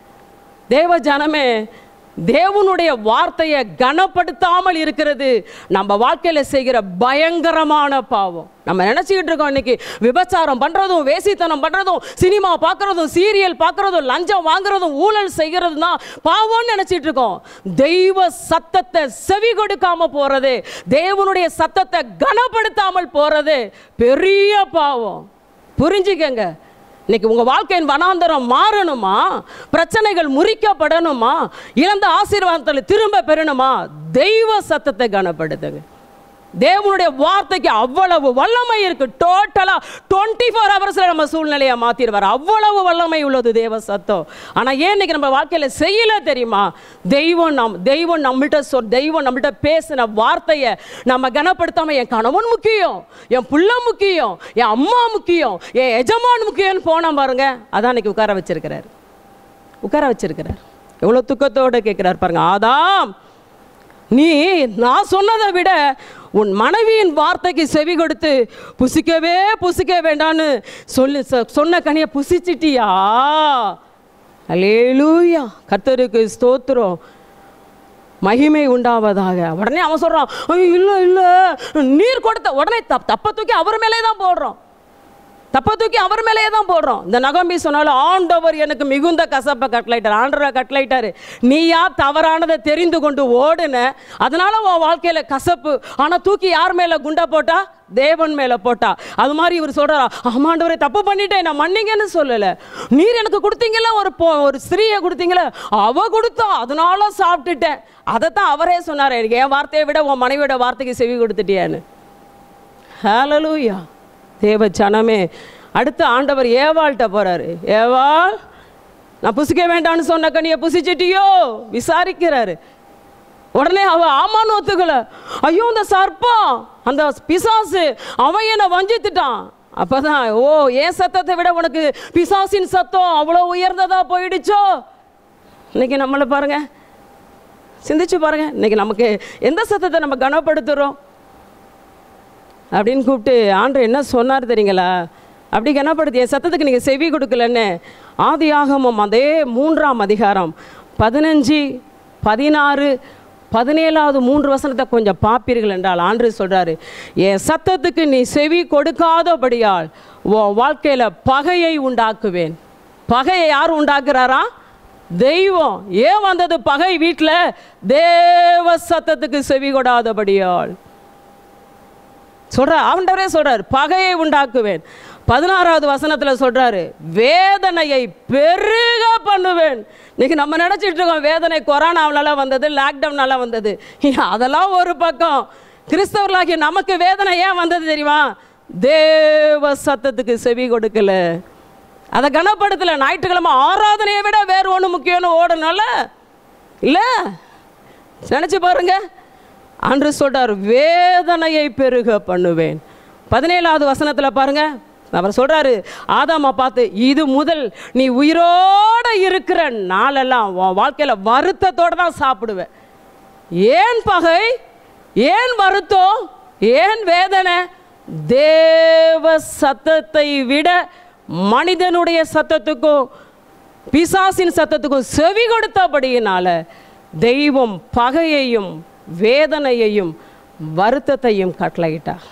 தேவ ஜனமே தேவனுடைய வார்த்தையை கனப்படுத்தாமல் இருக்கிறது நம்ம வாழ்க்கையில் செய்கிற பயங்கரமான பாவம் நம்ம நினச்சிக்கிட்டு இருக்கோம் இன்னைக்கு விபச்சாரம் பண்ணுறதும் வேசித்தனம் பண்ணுறதும் சினிமா பார்க்குறதும் சீரியல் பார்க்குறதும் லஞ்சம் வாங்குறதும் ஊழல் செய்கிறதும் தான் பாவம்னு நினச்சிட்டு இருக்கோம் தெய்வ சத்தத்தை செவி கொடுக்காம போகிறது தேவனுடைய சத்தத்தை கனப்படுத்தாமல் போகிறது பெரிய பாவம் புரிஞ்சுக்கங்க இன்னைக்கு உங்க வாழ்க்கையின் வனாந்தரம் மாறணுமா பிரச்சனைகள் முறிக்கப்படணுமா இழந்த ஆசீர்வாதத்தில் திரும்ப பெறணுமா தெய்வ சத்தத்தை கனப்படுத்துங்க தேவனுடைய வார்த்தைக்கு அவ்வளவு வல்லமை இருக்கு டோட்டலா டுவெண்ட்டி ஃபோர் ஹவர்ஸ்ல நம்ம சூழ்நிலையை மாத்திடுவார் அவ்வளவு வல்லமை உள்ளது தேவ சத்தம் ஆனா ஏன் இன்னைக்கு நம்ம வாழ்க்கையில செய்யல தெரியுமா தெய்வம் நம் தெய்வம் நம்மள்ட்ட சொல் தெய்வம் நம்மள்ட்ட பேசின வார்த்தையை நம்ம கனப்படுத்தாம என் கணவன் முக்கியம் என் புள்ள முக்கியம் என் அம்மா முக்கியம் என் எஜமான் முக்கியம்னு போனா பாருங்க அதான் இன்னைக்கு உட்கார வச்சிருக்கிறார் உட்கார வச்சிருக்கிறார் எவ்வளவு துக்கத்தோட கேட்கிறார் பாருங்க ஆதாம் நீ நான் சொன்னதை விட உன் மனைவியின் வார்த்தைக்கு செவி கொடுத்து புசிக்கவே புசிக்க வேண்டான்னு சொல்லி சொ- சொன்ன கனியை புசிச்சிட்டியா அலேலூயா கர்த்தருக்கு ஸ்தோத்திரம் மகிமை உண்டாவதாக உடனே அவன் சொல்றான் "ஐயோ, இல்லை இல்லை நீர் கொடுத்த உடனே தப் தப்பை தூக்கி அவர் மேலே தான் போடுறோம் தப்பை தூக்கி அவர் மேலேயே தான் போடுறோம் இந்த நகம்பி சொன்னாலும் ஆண்டவர் எனக்கு மிகுந்த கசப்பை கட்டளைட்டார் ஆண்டவரை கட்டளைட்டாரு நீயா தவறானதை தெரிந்து கொண்டு ஓடுன அதனால உன் வாழ்க்கையில கசப்பு ஆனா தூக்கி யார் மேல குண்டா போட்டா தேவன் மேல போட்டா அது மாதிரி இவர் சொல்றாரா ஆமாண்டவரே தப்பு பண்ணிட்டேன் நான் மன்னிங்கன்னு சொல்லல நீர் எனக்கு கொடுத்தீங்கல்ல ஒரு பொ- ஒரு ஸ்திரீயை கொடுத்தீங்களே அவ கொடுத்தா அதனால சாப்பிட்டுட்டேன் அதைத்தான் அவரே சொன்னார் எனக்கு என் வார்த்தையை விட உன் மனைவியோட வார்த்தைக்கு செவி கொடுத்துட்டியான்னு ஹalleluya தேவ ஜனமே அடுத்து ஆண்டவர் ஏவாள்கிட்ட போறாரு ஏவாள் நான் புசிக்க வேண்டாம்னு சொன்ன கனியை புசிச்சிட்டியோ விசாரிக்கிறாரு உடனே அவ ஆமான்னு ஒத்துக்கல ஐயோ அந்த சர்ப்பம் அந்த பிசாசு அவன் என்னை வஞ்சித்துட்டான் அப்பதான் ஓ ஏன் சத்தத்தை விட உனக்கு பிசாசின் சத்தம் அவ்வளோ உயர்ந்ததா போயிடுச்சோ இன்னைக்கு நம்மளை பாருங்க சிந்திச்சு பாருங்க இன்னைக்கு நமக்கு எந்த சத்தத்தை நம்ம கனப்படுத்துகிறோம் அப்படின்னு கூப்பிட்டு ஆண்டு என்ன சொன்னார் தெரியுங்களா அப்படி கனப்படுத்தி என் சத்தத்துக்கு நீங்கள் செவி கொடுக்கலன்னு ஆதி ஆகமம் அதே மூன்றாம் அதிகாரம் பதினஞ்சு பதினாறு பதினேழாவது மூன்று வசனத்தை கொஞ்சம் பார்ப்பீர்கள் என்றால் ஆண்டு சொல்றாரு என் சத்தத்துக்கு நீ செவி கொடுக்காதபடியால் உன் வாழ்க்கையில் பகையை உண்டாக்குவேன் பகையை யார் உண்டாக்குறாரா தெய்வம் ஏன் வந்தது பகை வீட்டில் தேவ சத்தத்துக்கு செவி கொடாதபடியால் சொல்ற ஆண்டவரே சொல்றாரு பகையை உண்டாக்குவேன் பதினாறாவது வசனத்துல சொல்றாரு வேதனையை பெருக பண்ணுவேன் இன்னைக்கு நம்ம நினைச்சிட்டு இருக்கோம் வேதனை கொரோனாவினால வந்தது லாக்டவுனால வந்தது அதெல்லாம் ஒரு பக்கம் கிறிஸ்தவர்களாகிய நமக்கு வேதனை ஏன் வந்தது தெரியுமா தேவ சத்தத்துக்கு செவி கொடுக்கல அதை கனப்படுத்தல ஞாயிற்றுக்கிழமை ஆராதனையை விட வேறு ஒன்று முக்கியம்னு ஓடணும்ல இல்லை நினச்சி பாருங்க அன்று சொல்றார் வேதனையை பெருக பண்ணுவேன் பதினேழாவது வசனத்தில் பாருங்க அவர் சொல்றாரு ஆதாமா பார்த்து இது முதல் நீ உயிரோட இருக்கிற நாளெல்லாம் உன் வாழ்க்கையில் வருத்தத்தோட தான் சாப்பிடுவேன் ஏன் பகை ஏன் வருத்தம் ஏன் வேதனை தேவ சத்தத்தை விட மனிதனுடைய சத்தத்துக்கும் பிசாசின் சத்தத்துக்கும் செவி கொடுத்தபடியினால தெய்வம் பகையையும் வேதனையையும் வருத்தத்தையும் கட்டளையிட்டார்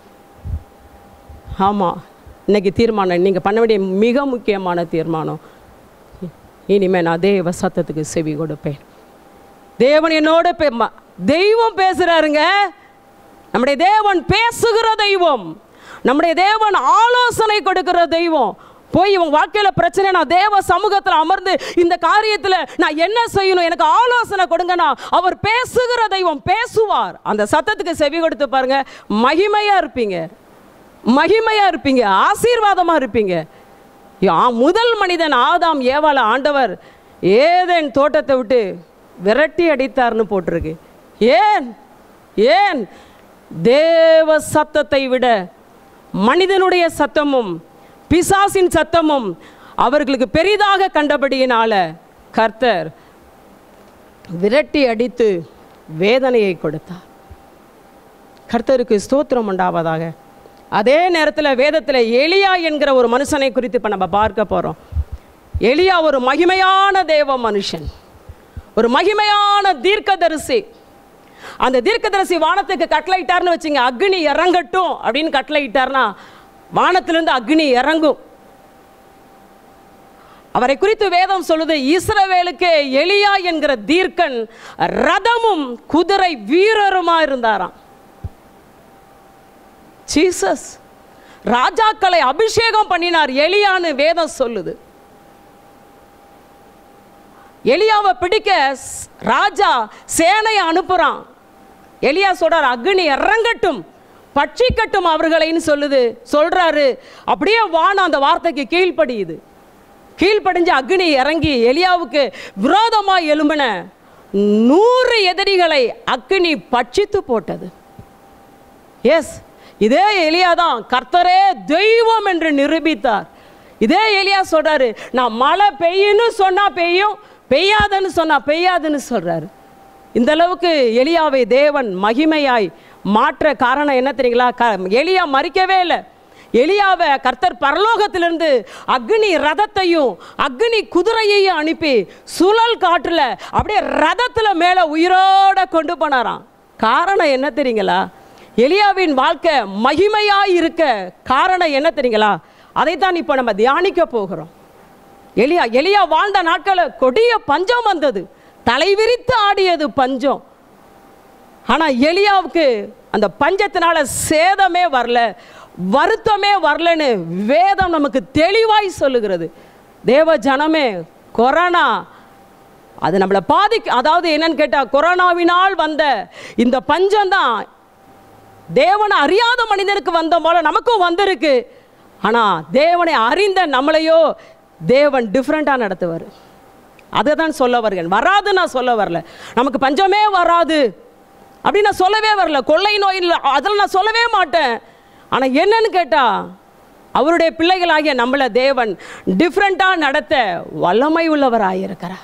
ஆமாம் இன்னைக்கு தீர்மானம் நீங்கள் பண்ண வேண்டிய மிக முக்கியமான தீர்மானம் இனிமேல் நான் தேவ சத்தத்துக்கு செவி கொடுப்பேன் தேவன் என்னோட பே ம- தெய்வம் பேசுகிறாருங்க நம்முடைய தேவன் பேசுகிற தெய்வம் நம்முடைய தேவன் ஆலோசனை கொடுக்கிற தெய்வம் போய் இவன் வாழ்க்கையில் பிரச்சனை நான் தேவ சமூகத்தில் அமர்ந்து இந்த காரியத்தில் நான் என்ன செய்யணும் எனக்கு ஆலோசனை கொடுங்கன்னா அவர் பேசுகிற தெய்வம் பேசுவார் அந்த சத்தத்துக்கு செவி கொடுத்து பாருங்க மகிமையா இருப்பீங்க மகிமையா இருப்பீங்க ஆசீர்வாதமா இருப்பீங்க யா முதல் மனிதன் ஆதாம் ஏவாள ஆண்டவர் ஏதேன் தோட்டத்தை விட்டு விரட்டி அடித்தார்னு போட்டிருக்கு ஏன் ஏன் தேவ சத்தத்தை விட மனிதனுடைய சத்தமும் பிசாசின் சத்தமும் அவர்களுக்கு பெரிதாக கண்டபடியினால கர்த்தர் விரட்டி அடித்து வேதனையை கொடுத்தார் கர்த்தருக்கு ஸ்தோத்திரம் உண்டாவதாக அதே நேரத்தில் வேதத்தில் எலியா என்கிற ஒரு மனுஷனை குறித்து இப்போ நம்ம பார்க்க போகிறோம் எலியா ஒரு மகிமையான தேவ மனுஷன் ஒரு மகிமையான தீர்க்கதரிசி அந்த தீர்க்கதரிசி வானத்துக்கு கட்டளையிட்டார்னு வச்சுங்க அக்னி இறங்கட்டும் அப்படின்னு கட்டளையிட்டார்னா வானத்திலிருந்து அக்னி இறங்கும் அவரை குறித்து வேதம் சொல்லுது இஸ்ரவேலுக்கு எலியா என்கிற தீர்க்கன் ரதமும் குதிரை வீரருமா இருந்தாராம் ஜீசஸ் ராஜாக்களை அபிஷேகம் பண்ணினார் எலியான்னு வேதம் சொல்லுது எலியாவை பிடிக்க ஸ்- ராஜா சேனையை அனுப்புறான் எலியா சொல்றார் அக்னி இறங்கட்டும் பட்சிக்கட்டும் அவர்களைன்னு சொல்லுது சொல்றாரு அப்படியே வானம் அந்த வார்த்தைக்கு கீழ்ப்படியுது கீழ்ப்படிஞ்சு அக்னி இறங்கி எலியாவுக்கு விரோதமாக எழும்பின நூறு எதிரிகளை அக்னி பட்சித்து போட்டது எஸ் இதே எலியா தான் கர்த்தரே தெய்வம் என்று நிரூபித்தார் இதே எலியா சொல்றாரு நான் மழை பெய்யுன்னு சொன்னா பெய்யும் பெய்யாதுன்னு சொன்னா பெய்யாதுன்னு சொல்றாரு இந்த அளவுக்கு எலியாவை தேவன் மகிமையாய் மாற்ற காரணம் என்ன தெரியுங்களா க எலியா மறிக்கவே இல்லை எலியாவை கர்த்தர் பரலோகத்திலிருந்து அக்னி ரதத்தையும் அக்னி குதிரையையும் அனுப்பி சுழல் காற்றுல அப்படியே ரதத்துல மேலே உயிரோட கொண்டு போனாராம் காரணம் என்ன தெரியுங்களா எலியாவின் வாழ்க்கை மகிமையாய் இருக்க காரணம் என்ன தெரியுங்களா அதைத்தான் இப்போ நம்ம தியானிக்க போகிறோம் எலியா எலியா வாழ்ந்த நாட்களில் கொடிய பஞ்சம் வந்தது தலைவிரித்து ஆடியது பஞ்சம் ஆனால் எலியாவுக்கு அந்த பஞ்சத்தினால சேதமே வரல வருத்தமே வரலன்னு வேதம் நமக்கு தெளிவாய் சொல்லுகிறது தேவ ஜனமே கொரோனா அது நம்மளை பாதிக்க அதாவது என்னன்னு கேட்டால் கொரோனாவினால் வந்த இந்த பஞ்சம் தான் தேவனை அறியாத மனிதனுக்கு வந்த போல நமக்கும் வந்திருக்கு ஆனால் தேவனை அறிந்த நம்மளையோ தேவன் டிஃப்ரெண்ட்டாக நடத்துவார் அதை தான் சொல்ல வருகிறேன் வராது நான் சொல்ல வரல நமக்கு பஞ்சமே வராது அப்படி நான் சொல்லவே வரல கொள்ளை நோய் இல்லை அதில் நான் சொல்லவே மாட்டேன் ஆனால் என்னன்னு கேட்டால் அவருடைய பிள்ளைகளாகிய நம்மளை தேவன் டிஃப்ரெண்ட்டாக நடத்த வல்லமை உள்ளவராக இருக்கிறார்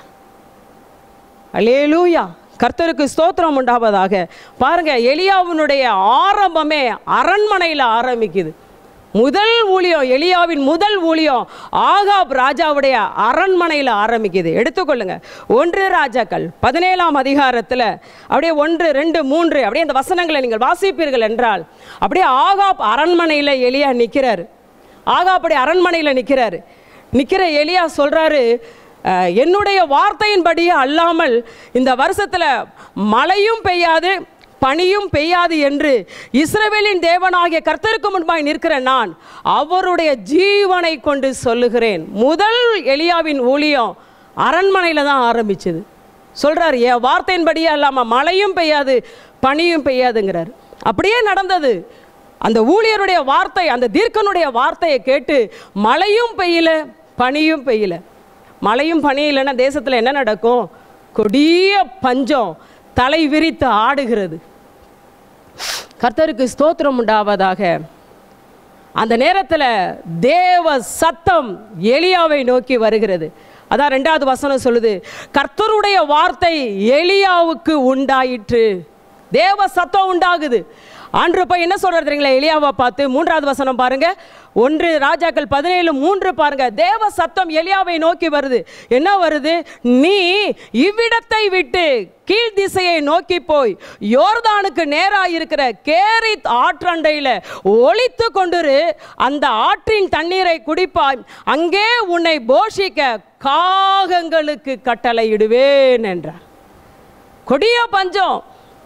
அலேலூயா கர்த்தருக்கு ஸ்தோத்திரம் உண்டாவதாக பாருங்க எலியாவினுடைய ஆரம்பமே அரண்மனையில் ஆரம்பிக்குது முதல் ஊழியம் எலியாவின் முதல் ஊழியம் ஆகாப் ராஜாவுடைய அரண்மனையில் ஆரம்பிக்குது எடுத்துக்கொள்ளுங்க ஒன்று ராஜாக்கள் பதினேழாம் அதிகாரத்தில் அப்படியே ஒன்று ரெண்டு மூன்று அப்படியே அந்த வசனங்களை நீங்கள் வாசிப்பீர்கள் என்றால் அப்படியே ஆகாப் அரண்மனையில் எலியா நிற்கிறாரு ஆகாப்புடைய அரண்மனையில் நிற்கிறாரு நிற்கிற எலியா சொல்கிறாரு அஹ், என்னுடைய வார்த்தையின்படியே அல்லாமல் இந்த வருஷத்தில் மழையும் பெய்யாது பனியும் பெய்யாது என்று இஸ்ரவேலின் தேவனாகிய கர்த்தருக்கு முன்பாய் நிற்கிற நான் அவருடைய ஜீவனை கொண்டு சொல்லுகிறேன் முதல் எலியாவின் ஊழியம் அரண்மனையில் தான் ஆரம்பிச்சது சொல்றாரு என் வார்த்தையின்படியே இல்லாமல் மழையும் பெய்யாது பனியும் பெய்யாதுங்கிறார் அப்படியே நடந்தது அந்த ஊழியருடைய வார்த்தை அந்த தீர்க்கனுடைய வார்த்தையை கேட்டு மழையும் பெய்யல பனியும் பெய்யல மழையும் பனியும் இல்லைன்னா தேசத்தில் என்ன நடக்கும் கொடிய பஞ்சம் தலை விரித்து ஆடுகிறது கர்த்தருக்கு ஸ்தோத்திரம் உண்டாவதாக அந்த நேரத்தில் தேவ சத்தம் எலியாவை நோக்கி வருகிறது அதான் ரெண்டாவது வசனம் சொல்லுது கர்த்தருடைய வார்த்தை எலியாவுக்கு உண்டாயிற்று தேவ சத்தம் உண்டாகுது ஆண்டு போய் என்ன சொல்றாரு தெரியுங்களா எலியாவை பார்த்து மூன்றாவது வசனம் பாருங்க ஒன்று ராஜாக்கள் பதினேழு மூன்று பாருங்க தேவ சத்தம் எலியாவை நோக்கி வருது என்ன வருது நீ இவ்விடத்தை விட்டு கீழ் திசையை நோக்கி போய் யோர்தானுக்கு நேராக இருக்கிற கேரித் ஆற்றண்டையில் ஒளித்து கொண்டிரு அந்த ஆற்றின் தண்ணீரை குடிப்பாய் அங்கே உன்னை போஷிக்க காகங்களுக்கு கட்டளையிடுவேன் என்றார் கொடிய பஞ்சம்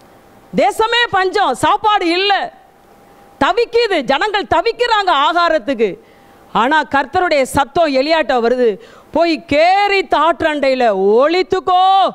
தேசமே பஞ்சம் சாப்பாடு இல்லை தவிக்குது ஜனங்கள் தவிக்கிறாங்க ஆகாரத்துக்கு ஆனால் கர்த்தருடைய சத்தம் எலியாட்ட வருது போய் கேரி தாற்றண்டையில் ஒளித்துக்கோ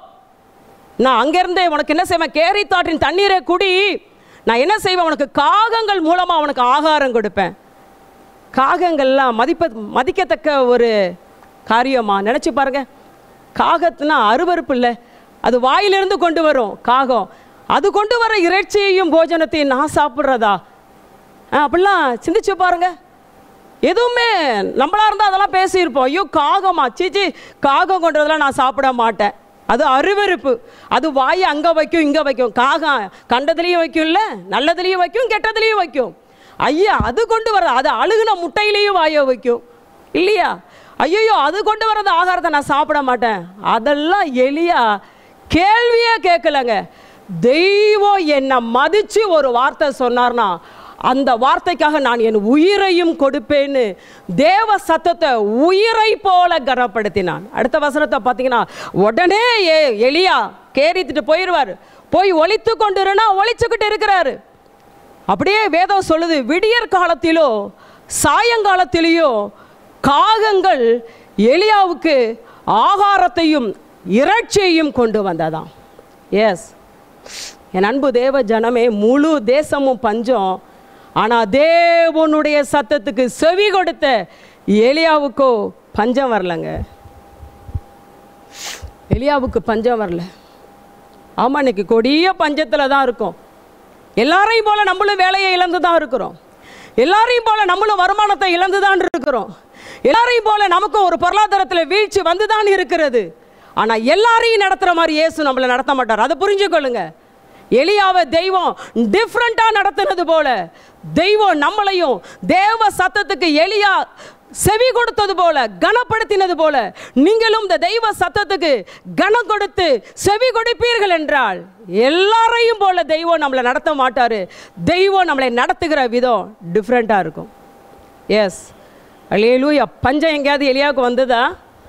நான் அங்கேருந்தே உனக்கு என்ன செய்வேன் கேரி தாற்றின் தண்ணீரை குடி நான் என்ன செய்வேன் உனக்கு காகங்கள் மூலமாக உனக்கு ஆகாரம் கொடுப்பேன் காகங்கள்லாம் மதிப்ப மதிக்கத்தக்க ஒரு காரியமா நினச்சி பாருங்க காகத்துனா அருவருப்பு இல்லை அது வாயிலிருந்து கொண்டு வரும் காகம் அது கொண்டு வர இறைச்சியையும் போஜனத்தையும் நான் சாப்பிட்றதா ஆ, அப்படிலாம் சிந்திச்சு பாருங்க எதுவுமே நம்மளா இருந்தால் அதெல்லாம் பேசியிருப்போம் ஐயோ காகமா சீச்சி காகம் கொண்டதெல்லாம் நான் சாப்பிட மாட்டேன் அது அருவருப்பு அது வாயை அங்கே வைக்கும் இங்கே வைக்கும் காகம் கண்டதுலேயும் வைக்கும்ல நல்லதுலேயும் வைக்கும் கெட்டதுலேயும் வைக்கும் ஐயா அது கொண்டு வர அது அழுகுன முட்டையிலையும் வாயை வைக்கும் இல்லையா ஐயோ அது கொண்டு வர்றது ஆகாரத்தை நான் சாப்பிட மாட்டேன் அதெல்லாம் எளியா கேள்வியே கேட்கலங்க தெய்வம் என்னை மதிச்சு ஒரு வார்த்தை சொன்னார்னா அந்த வார்த்தைக்காக நான் என் உயிரையும் கொடுப்பேன்னு தேவ சத்தத்தை உயிரை போல கனப்படுத்தினான் அடுத்த வசனத்தை பார்த்தீங்கன்னா உடனே ஏ எலியா கேரித்துட்டு போயிடுவார் போய் ஒளித்து கொண்டிருனா ஒளிச்சுக்கிட்டு இருக்கிறாரு அப்படியே வேதம் சொல்லுது விடியற் காலத்திலோ சாயங்காலத்திலேயோ காகங்கள் எலியாவுக்கு ஆகாரத்தையும் இறைச்சியையும் கொண்டு வந்ததாம் எஸ் என் அன்பு தேவ ஜனமே முழு தேசமும் பஞ்சம் ஆனால் தேவனுடைய சத்தத்துக்கு செவி கொடுத்த எலியாவுக்கோ பஞ்சம் வரலங்க எலியாவுக்கு பஞ்சம் வரல ஆமாம் இன்னைக்கு கொடிய பஞ்சத்தில் தான் இருக்கும் எல்லாரையும் போல நம்மளும் வேலையை இழந்து தான் இருக்கிறோம் எல்லாரையும் போல நம்மளும் வருமானத்தை இழந்து தான் இருக்கிறோம் எல்லாரையும் போல நமக்கும் ஒரு பொருளாதாரத்தில் வீழ்ச்சி வந்து தான் இருக்கிறது ஆனால் எல்லாரையும் நடத்துகிற மாதிரி இயேசு நம்மளை நடத்த மாட்டார் அதை புரிஞ்சுக்கொள்ளுங்க எலியாவை தெய்வம் டிஃப்ரெண்ட்டாக நடத்துனது போல தெய்வம் நம்மளையும் தேவ சத்தத்துக்கு எலியா செவி கொடுத்தது போல கனப்படுத்தினது போல நீங்களும் இந்த தெய்வ சத்தத்துக்கு கனம் கொடுத்து செவி கொடுப்பீர்கள் என்றால் எல்லாரையும் போல தெய்வம் நம்மளை நடத்த மாட்டாரு தெய்வம் நம்மளை நடத்துகிற விதம் டிஃப்ரெண்ட்டாக இருக்கும் எஸ் அலையலூயா பஞ்சம் எங்கேயாவது எலியாவுக்கு வந்ததா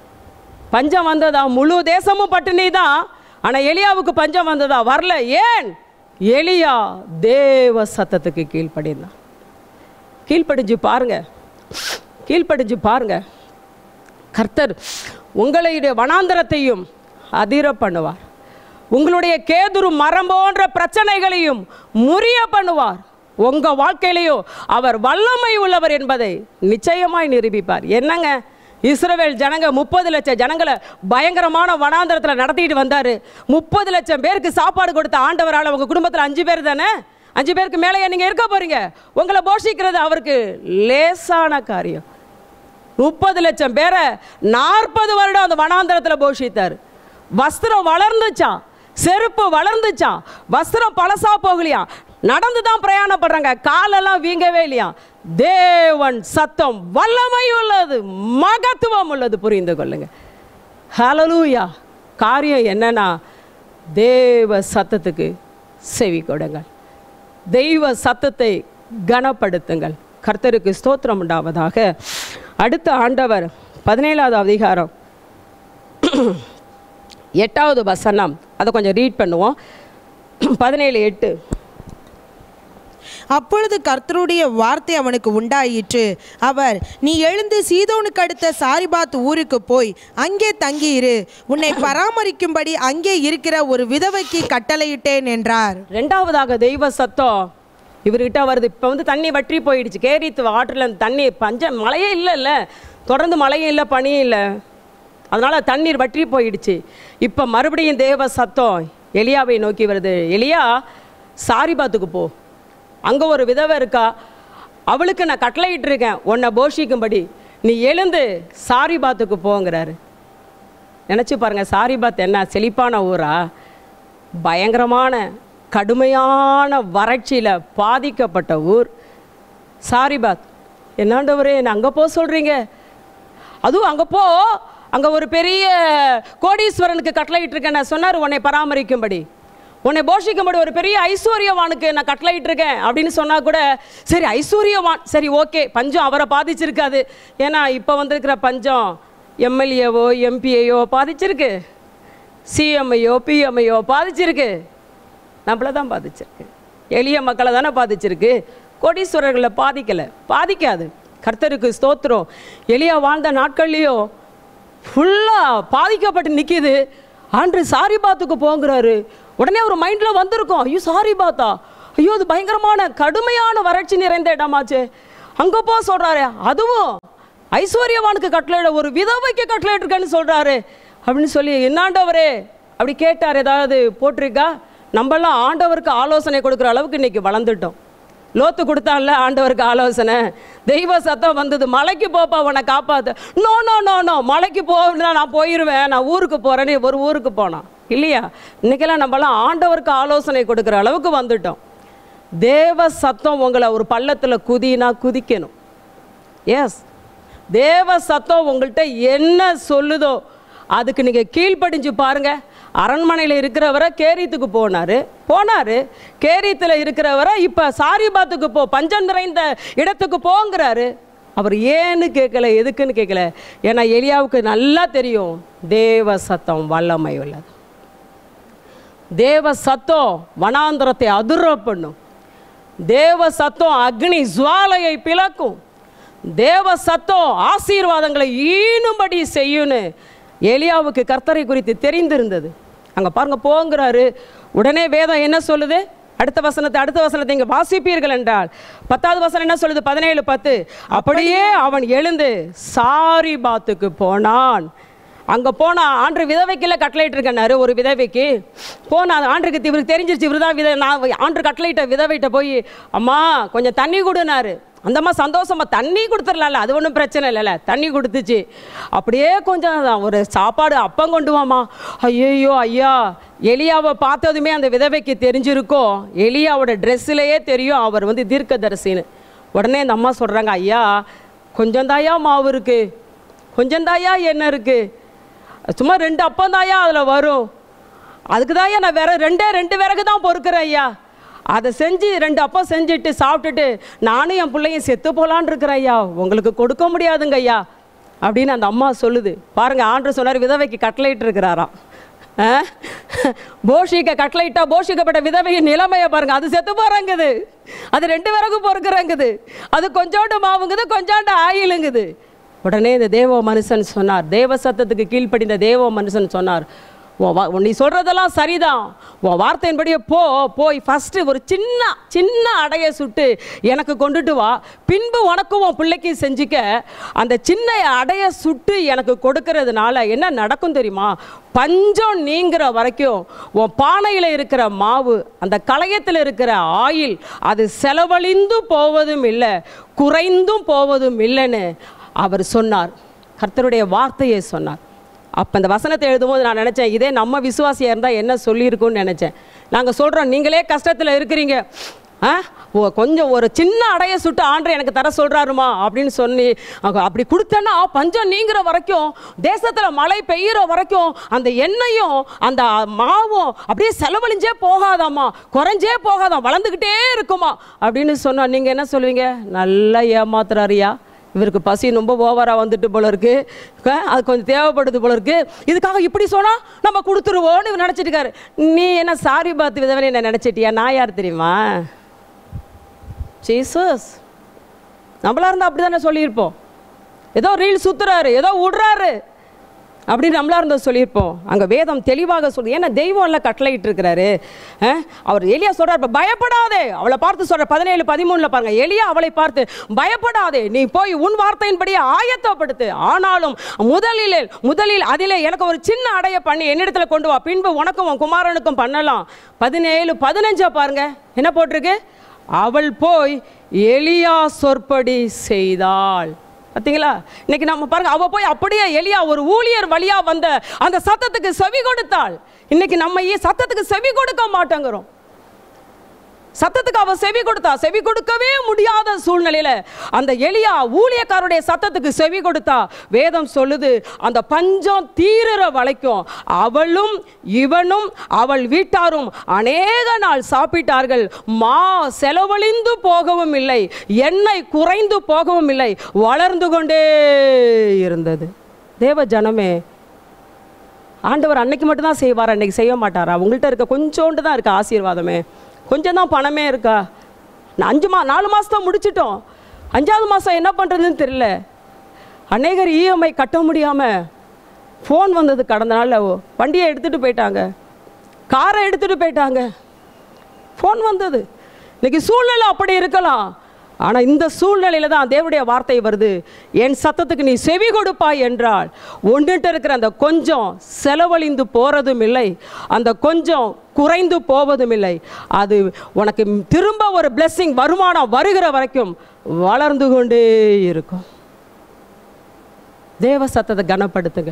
பஞ்சம் வந்ததா முழு தேசமும் பட்டினி தான் ஆனால் எலியாவுக்கு பஞ்சம் வந்ததா வரல ஏன் எலியா தேவ சத்தத்துக்கு கீழ்ப்படிந்தான் கீழ்ப்படிஞ்சு பாருங்க கீழ்ப்படிஞ்சு பாருங்க கர்த்தர் உங்களுடைய வனாந்தரத்தையும் அதிர பண்ணுவார் உங்களுடைய கேதுரு மரம் போன்ற பிரச்சனைகளையும் முறிய பண்ணுவார் உங்க வாழ்க்கையிலையும் அவர் வல்லமை உள்ளவர் என்பதை நிச்சயமாய் நிரூபிப்பார் என்னங்க இஸ்ரவேல் ஜனங்க முப்பது லட்சம் ஜனங்களை பயங்கரமான வனாந்தரத்தில் நடத்திட்டு வந்தார் முப்பது லட்சம் பேருக்கு சாப்பாடு கொடுத்த ஆண்டவரால் உங்கள் குடும்பத்தில் அஞ்சு பேர் தானே அஞ்சு பேருக்கு மேலே நீங்கள் இருக்க போறீங்க உங்களை போஷிக்கிறது அவருக்கு லேசான காரியம் முப்பது லட்சம் பேரை நாற்பது வருடம் அந்த வனாந்தரத்தில் போஷித்தார் வஸ்திரம் வளர்ந்துச்சான் செருப்பு வளர்ந்துச்சான் வஸ்திரம் பழசா போகலையா நடந்து தான் பிரயாணப்படுறாங்க காலெல்லாம் வீங்கவே இல்லையா தேவன் சத்தம் வல்லமை உள்ளது மகத்துவம் உள்ளது புரிந்து கொள்ளுங்க ஹalleluya காரியம் என்னன்னா தேவ சத்தத்துக்கு செவி கொடுங்கள் தெய்வ சத்தத்தை கனப்படுத்துங்கள் கர்த்தருக்கு ஸ்தோத்திரம் உண்டாவதாக அடுத்த ஆண்டவர் பதினேழாவது அதிகாரம் எட்டாவது வசனம் அதை கொஞ்சம் ரீட் பண்ணுவோம் பதினேழு எட்டு அப்பொழுது கர்த்தருடைய வார்த்தை அவனுக்கு உண்டாயிற்று அவர் நீ எழுந்து சீதோனுக்கு அடுத்த சாரிபாத் ஊருக்கு போய் அங்கே தங்கியிரு உன்னை பராமரிக்கும்படி அங்கே இருக்கிற ஒரு விதவைக்கு கட்டளையிட்டேன் என்றார் ரெண்டாவதாக தெய்வ சத்தம் இவர்கிட்ட வருது இப்போ வந்து தண்ணி வற்றி போயிடுச்சு கேரித்து ஆற்றில் அந்த தண்ணி பஞ்சம் மழையே இல்லைல்ல தொடர்ந்து மழையும் இல்லை பனியும் இல்லை அதனால் தண்ணீர் வற்றி போயிடுச்சு இப்போ மறுபடியும் தேவ சத்தம் எலியாவை நோக்கி வருது எலியா சாரிபாத்துக்கு போ அங்கே ஒரு விதவை இருக்கா அவளுக்கு நான் கட்டளையிட்டு இருக்கேன் உன்னை போஷிக்கும்படி நீ எழுந்து சாரிபாத்துக்கு போங்கிறாரு நினச்சி பாருங்க சாரிபாத் என்ன செழிப்பான ஊரா பயங்கரமான கடுமையான வறட்சியில் பாதிக்கப்பட்ட ஊர் சாரிபாத் என்னாண்டவரே என்ன அங்கே போக சொல்கிறீங்க அதுவும் அங்கே போ அங்கே ஒரு பெரிய கோடீஸ்வரனுக்கு கட்டளையிட்டிருக்கேன் நான் சொன்னார் உன்னை பராமரிக்கும்படி உன்னை போஷிக்கும்படி ஒரு பெரிய ஐஸ்வர்யவானுக்கு நான் கட்டளையிட்டிருக்கேன் அப்படின்னு சொன்னால் கூட சரி ஐஸ்வர்யவான் சரி ஓகே பஞ்சம் அவரை பாதிச்சிருக்காது ஏன்னா இப்போ வந்திருக்கிற பஞ்சம் எம்எல்ஏவோ எம்பிஏயோ பாதிச்சிருக்கு சிஎம்ஐயோ பிஎம்ஐயோ பாதிச்சிருக்கு நம்மள தான் பாதிச்சிருக்கு எளிய மக்களை தானே பாதிச்சிருக்கு கோடீஸ்வரர்களை பாதிக்கலை பாதிக்காது கர்த்தருக்கு ஸ்தோத்திரம் எளியா வாழ்ந்த நாட்கள்லையும் ஃபுல்லாக பாதிக்கப்பட்டு நிற்கிது ஆண்டு சாரி பாத்துக்கு போங்கிறாரு உடனே ஒரு மைண்டில் வந்திருக்கும் ஐயோ சாரி பாத்தா ஐயோ அது பயங்கரமான கடுமையான வறட்சி நிறைந்த இடமாச்சு அங்கே போ சொல்கிறாரு அதுவும் ஐஸ்வர்யவானுக்கு கட்டளையிட ஒரு விதவைக்கு கட்டளையிட்டிருக்கேன்னு சொல்கிறாரு அப்படின்னு சொல்லி என்னாண்டவரே அப்படி கேட்டார் ஏதாவது போட்டிருக்கா நம்மலாம் ஆண்டவருக்கு ஆலோசனை கொடுக்குற அளவுக்கு இன்னைக்கு வளர்ந்துட்டோம் லோத்து கொடுத்தான்ல ஆண்டவருக்கு ஆலோசனை தெய்வ சத்தம் வந்தது மலைக்கு போப்பா உன்னை காப்பாத்து நோ நோ நோ நோ மலைக்கு போனா நான் போயிடுவேன் நான் ஊருக்கு போகிறேன்னு ஒரு ஊருக்கு போனான் இல்லையா இன்னைக்கெல்லாம் நம்மலாம் ஆண்டவருக்கு ஆலோசனை கொடுக்குற அளவுக்கு வந்துட்டோம் தேவ சத்தம் உங்களை ஒரு பள்ளத்தில் குதினா குதிக்கணும் எஸ் தேவ சத்தம் உங்கள்கிட்ட என்ன சொல்லுதோ அதுக்கு நீங்கள் கீழ்ப்படிஞ்சு பாருங்க அரண்மனையில் இருக்கிறவரை கேரியத்துக்கு போனார் போனார் கேரியத்தில் இருக்கிறவரை இப்போ சாரிபாத்துக்கு போ பஞ்சம் நிறைந்த இடத்துக்கு போங்கிறாரு அவர் ஏன்னு கேட்கல எதுக்குன்னு கேட்கல ஏன்னா எலியாவுக்கு நல்லா தெரியும் தேவ சத்தம் வல்லமை உள்ளது தேவ சத்தம் வனாந்தரத்தை அதிர பண்ணும் தேவ சத்தம் அக்னி ஜுவாலையை பிளக்கும் தேவ சத்தம் ஆசீர்வாதங்களை ஈனும்படி செய்யுன்னு எலியாவுக்கு கர்த்தரை குறித்து தெரிந்திருந்தது அங்கே பாருங்க போங்கிறாரு உடனே வேதம் என்ன சொல்லுது அடுத்த வசனத்தை அடுத்த வசனத்தை இங்கே வாசிப்பீர்கள் என்றால் பத்தாவது வசனம் என்ன சொல்லுது பதினேழு பத்து அப்படியே அவன் எழுந்து சாரி பாத்துக்கு போனான் அங்கே போனா ஆண்டு விதவைக்குள்ள கட்டளையிட்டு இருக்கனாரு ஒரு விதவைக்கு போனா அது ஆண்டுக்கு இவருக்கு தெரிஞ்சிருச்சு இவர் தான் வித நான் ஆண்டு கட்டளையிட்ட விதவைட்ட போய் அம்மா கொஞ்சம் தண்ணி கொடுனாரு அந்த அம்மா சந்தோஷமா தண்ணி கொடுத்துடலாம்ல அது ஒன்றும் பிரச்சனை இல்லைல்ல தண்ணி கொடுத்துச்சு அப்படியே கொஞ்சம் ஒரு சாப்பாடு அப்பம் கொண்டு வாமா ஐயோ ஐயா எலியாவை பார்த்ததுமே அந்த விதவைக்கு தெரிஞ்சிருக்கோம் எலியாவோட ட்ரெஸ்ஸிலேயே தெரியும் அவர் வந்து தீர்க்கதரிசின்னு உடனே அந்த அம்மா சொல்கிறாங்க ஐயா கொஞ்சம் தாயா மாவு இருக்கு கொஞ்சம் தாயா என்ன இருக்கு சும்மா ரெண்டு அப்பம் தாயா அதில் வரும் அதுக்கு தாயா நான் வேற ரெண்டே ரெண்டு விறகு தான் பொறுக்கிறேன் ஐயா அதை செஞ்சு ரெண்டு அப்பம் செஞ்சுட்டு சாப்பிட்டுட்டு நானும் என் பிள்ளையும் செத்து போலான்னு இருக்கிறேன் ஐயா உங்களுக்கு கொடுக்க முடியாதுங்க ஐயா அப்படின்னு அந்த அம்மா சொல்லுது பாருங்க ஆண்டு சொன்னார் விதவைக்கு கட்டளையிட்டு இருக்கிறாராம் ஆ? போஷிக்க கட்டளையிட்டா போஷிக்கப்பட்ட விதவையின் நிலைமையை பாருங்க அது செத்து போறங்குது அது ரெண்டு விறகு பொறுக்கிறங்குது அது கொஞ்சோண்டு மாவுங்குது கொஞ்சோண்டு ஆயிலுங்குது உடனே இந்த தேவ மனுஷன் சொன்னார் தேவ சத்தத்துக்கு கீழ்ப்படிந்த தேவ மனுஷன் சொன்னார் உன் வா- நீ சொல்கிறதெல்லாம் சரிதான் உன் வார்த்தையின்படியே போ போய் ஃபஸ்ட்டு ஒரு சின்ன சின்ன அடையை சுட்டு எனக்கு கொண்டுட்டு வா பின்பு உனக்கும் உன் பிள்ளைக்கு செஞ்சுக்க அந்த சின்ன அடையை சுட்டு எனக்கு கொடுக்கறதுனால என்ன நடக்கும் தெரியுமா பஞ்சம் நீங்கிற வரைக்கும் உன் பானையில் இருக்கிற மாவு அந்த களையத்தில் இருக்கிற ஆயில் அது செலவழிந்து போவதும் இல்லை குறைந்தும் போவதும் இல்லைன்னு அவர் சொன்னார் கர்த்தருடைய வார்த்தையை சொன்னார் அப்போ அந்த வசனத்தை எழுதும்போது நான் நினச்சேன் இதே நம்ம விசுவாசியாக இருந்தால் என்ன சொல்லியிருக்கும்னு நினச்சேன் நாங்கள் சொல்கிறோம் நீங்களே கஷ்டத்தில் இருக்கிறீங்க ஆ ஓ கொஞ்சம் ஒரு சின்ன அடைய சுட்டு ஆண்டு எனக்கு தர சொல்கிறாருமா அப்படின்னு சொல்லி அவங்க அப்படி கொடுத்தேன்னா பஞ்சம் நீங்கிற வரைக்கும் தேசத்தில் மழை பெய்கிற வரைக்கும் அந்த எண்ணெயும் அந்த மாவும் அப்படியே செலவழிஞ்சே போகாதாம்மா குறைஞ்சே போகாதாம் வளர்ந்துக்கிட்டே இருக்குமா அப்படின்னு சொன்னா நீங்கள் என்ன சொல்லுவீங்க நல்லா ஏமாத்துறாருயா இவருக்கு பசி ரொம்ப ஓவராக வந்துட்டு போல இருக்கு க- அது கொஞ்சம் தேவைப்படுது போல இருக்கு இதுக்காக இப்படி சொன்னால் நம்ம கொடுத்துருவோன்னு இவர் நினச்சிட்டு இருக்காரு நீ என்ன சாரி பாத்து விதவனை என்ன நினச்சிட்டியா நான் யார் தெரியுமா ஜீசஸ் நம்மளா இருந்தால் அப்படி தானே சொல்லியிருப்போம் ஏதோ ரீல் சுத்துறாரு ஏதோ விடுறாரு அப்படின்னு நம்மளா இருந்தால் சொல்லியிருப்போம் அங்கே வேதம் தெளிவாக சொல்லு ஏன்னா தெய்வம் எல்லாம் கட்டளையிட்டு இருக்கிறாரு அஹ், அவர் எலியா சொல்றார் "இப்ப பயப்படாதே அவளை பார்த்து சொல்ற பதினேழு பதிமூணுல பாருங்க எலியா அவளை பார்த்து பயப்படாதே நீ போய் உன் வார்த்தையின்படி ஆயத்தப்படுத்து ஆனாலும் முதலில் முதலில் அதிலே எனக்கு ஒரு சின்ன அடைய பண்ணி என்னிடத்துல கொண்டு வா பின்பு உனக்கும் உன் குமாரனுக்கும் பண்ணலாம் பதினேழு பதினஞ்சா பாருங்க என்ன போட்டிருக்கு அவள் போய் எலியா சொற்படி செய்தாள் பார்த்தீங்களா இன்னைக்கு நம்ம பாருங்க அவ போய் அப்படியே எலியா ஒரு ஊழியர் வழியா வந்த அந்த சத்தத்துக்கு செவி கொடுத்தாள் இன்னைக்கு நம்ம ஏன் சத்தத்துக்கு செவி கொடுக்க மாட்டேங்கிறோம் சத்தத்துக்கு அவ செவி கொடுத்தா செவி கொடுக்கவே முடியாத சூழ்நிலையில அந்த எலியா ஊழியக்காரருடைய சத்தத்துக்கு செவி கொடுத்தா வேதம் சொல்லுது அந்த பஞ்சம் தீருற வரைக்கும் அவளும் இவனும் அவள் வீட்டாரும் அநேக நாள் சாப்பிட்டார்கள் மா செலவழிந்து போகவும் இல்லை எண்ணெய் குறைந்து போகவும் இல்லை வளர்ந்து கொண்டே இருந்தது தேவ ஜனமே ஆண்டவர் அன்னைக்கு மட்டும்தான் செய்வார் அன்னைக்கு செய்ய மாட்டாரா உங்கள்கிட்ட இருக்க கொஞ்சோண்டு தான் இருக்க ஆசீர்வாதமே கொஞ்சம் தான் பணமே இருக்கா நான் அஞ்சு மா நாலு மாதம் தான் முடிச்சிட்டோம் அஞ்சாவது மாதம் என்ன பண்ணுறதுன்னு தெரியல அநேகர் இஎம்ஐ கட்ட முடியாமல் ஃபோன் வந்தது கடந்த நாளில் வண்டியை எடுத்துகிட்டு போயிட்டாங்க காரை எடுத்துகிட்டு போயிட்டாங்க ஃபோன் வந்தது இன்னைக்கு சூழ்நிலை அப்படி இருக்கலாம் ஆனால் இந்த சூழ்நிலையில தான் தேவனுடைய வார்த்தை வருது என் சத்தத்துக்கு நீ செவி கொடுப்பாய் என்றால் ஒன்றுட்டு இருக்கிற அந்த கொஞ்சம் செலவழிந்து போறதும் இல்லை அந்த கொஞ்சம் குறைந்து போவதும் இல்லை அது உனக்கு திரும்ப ஒரு blessing வருமானம் வருகிற வரைக்கும் வளர்ந்து கொண்டே இருக்கும் தேவ சத்தத்தை கனப்படுத்துங்க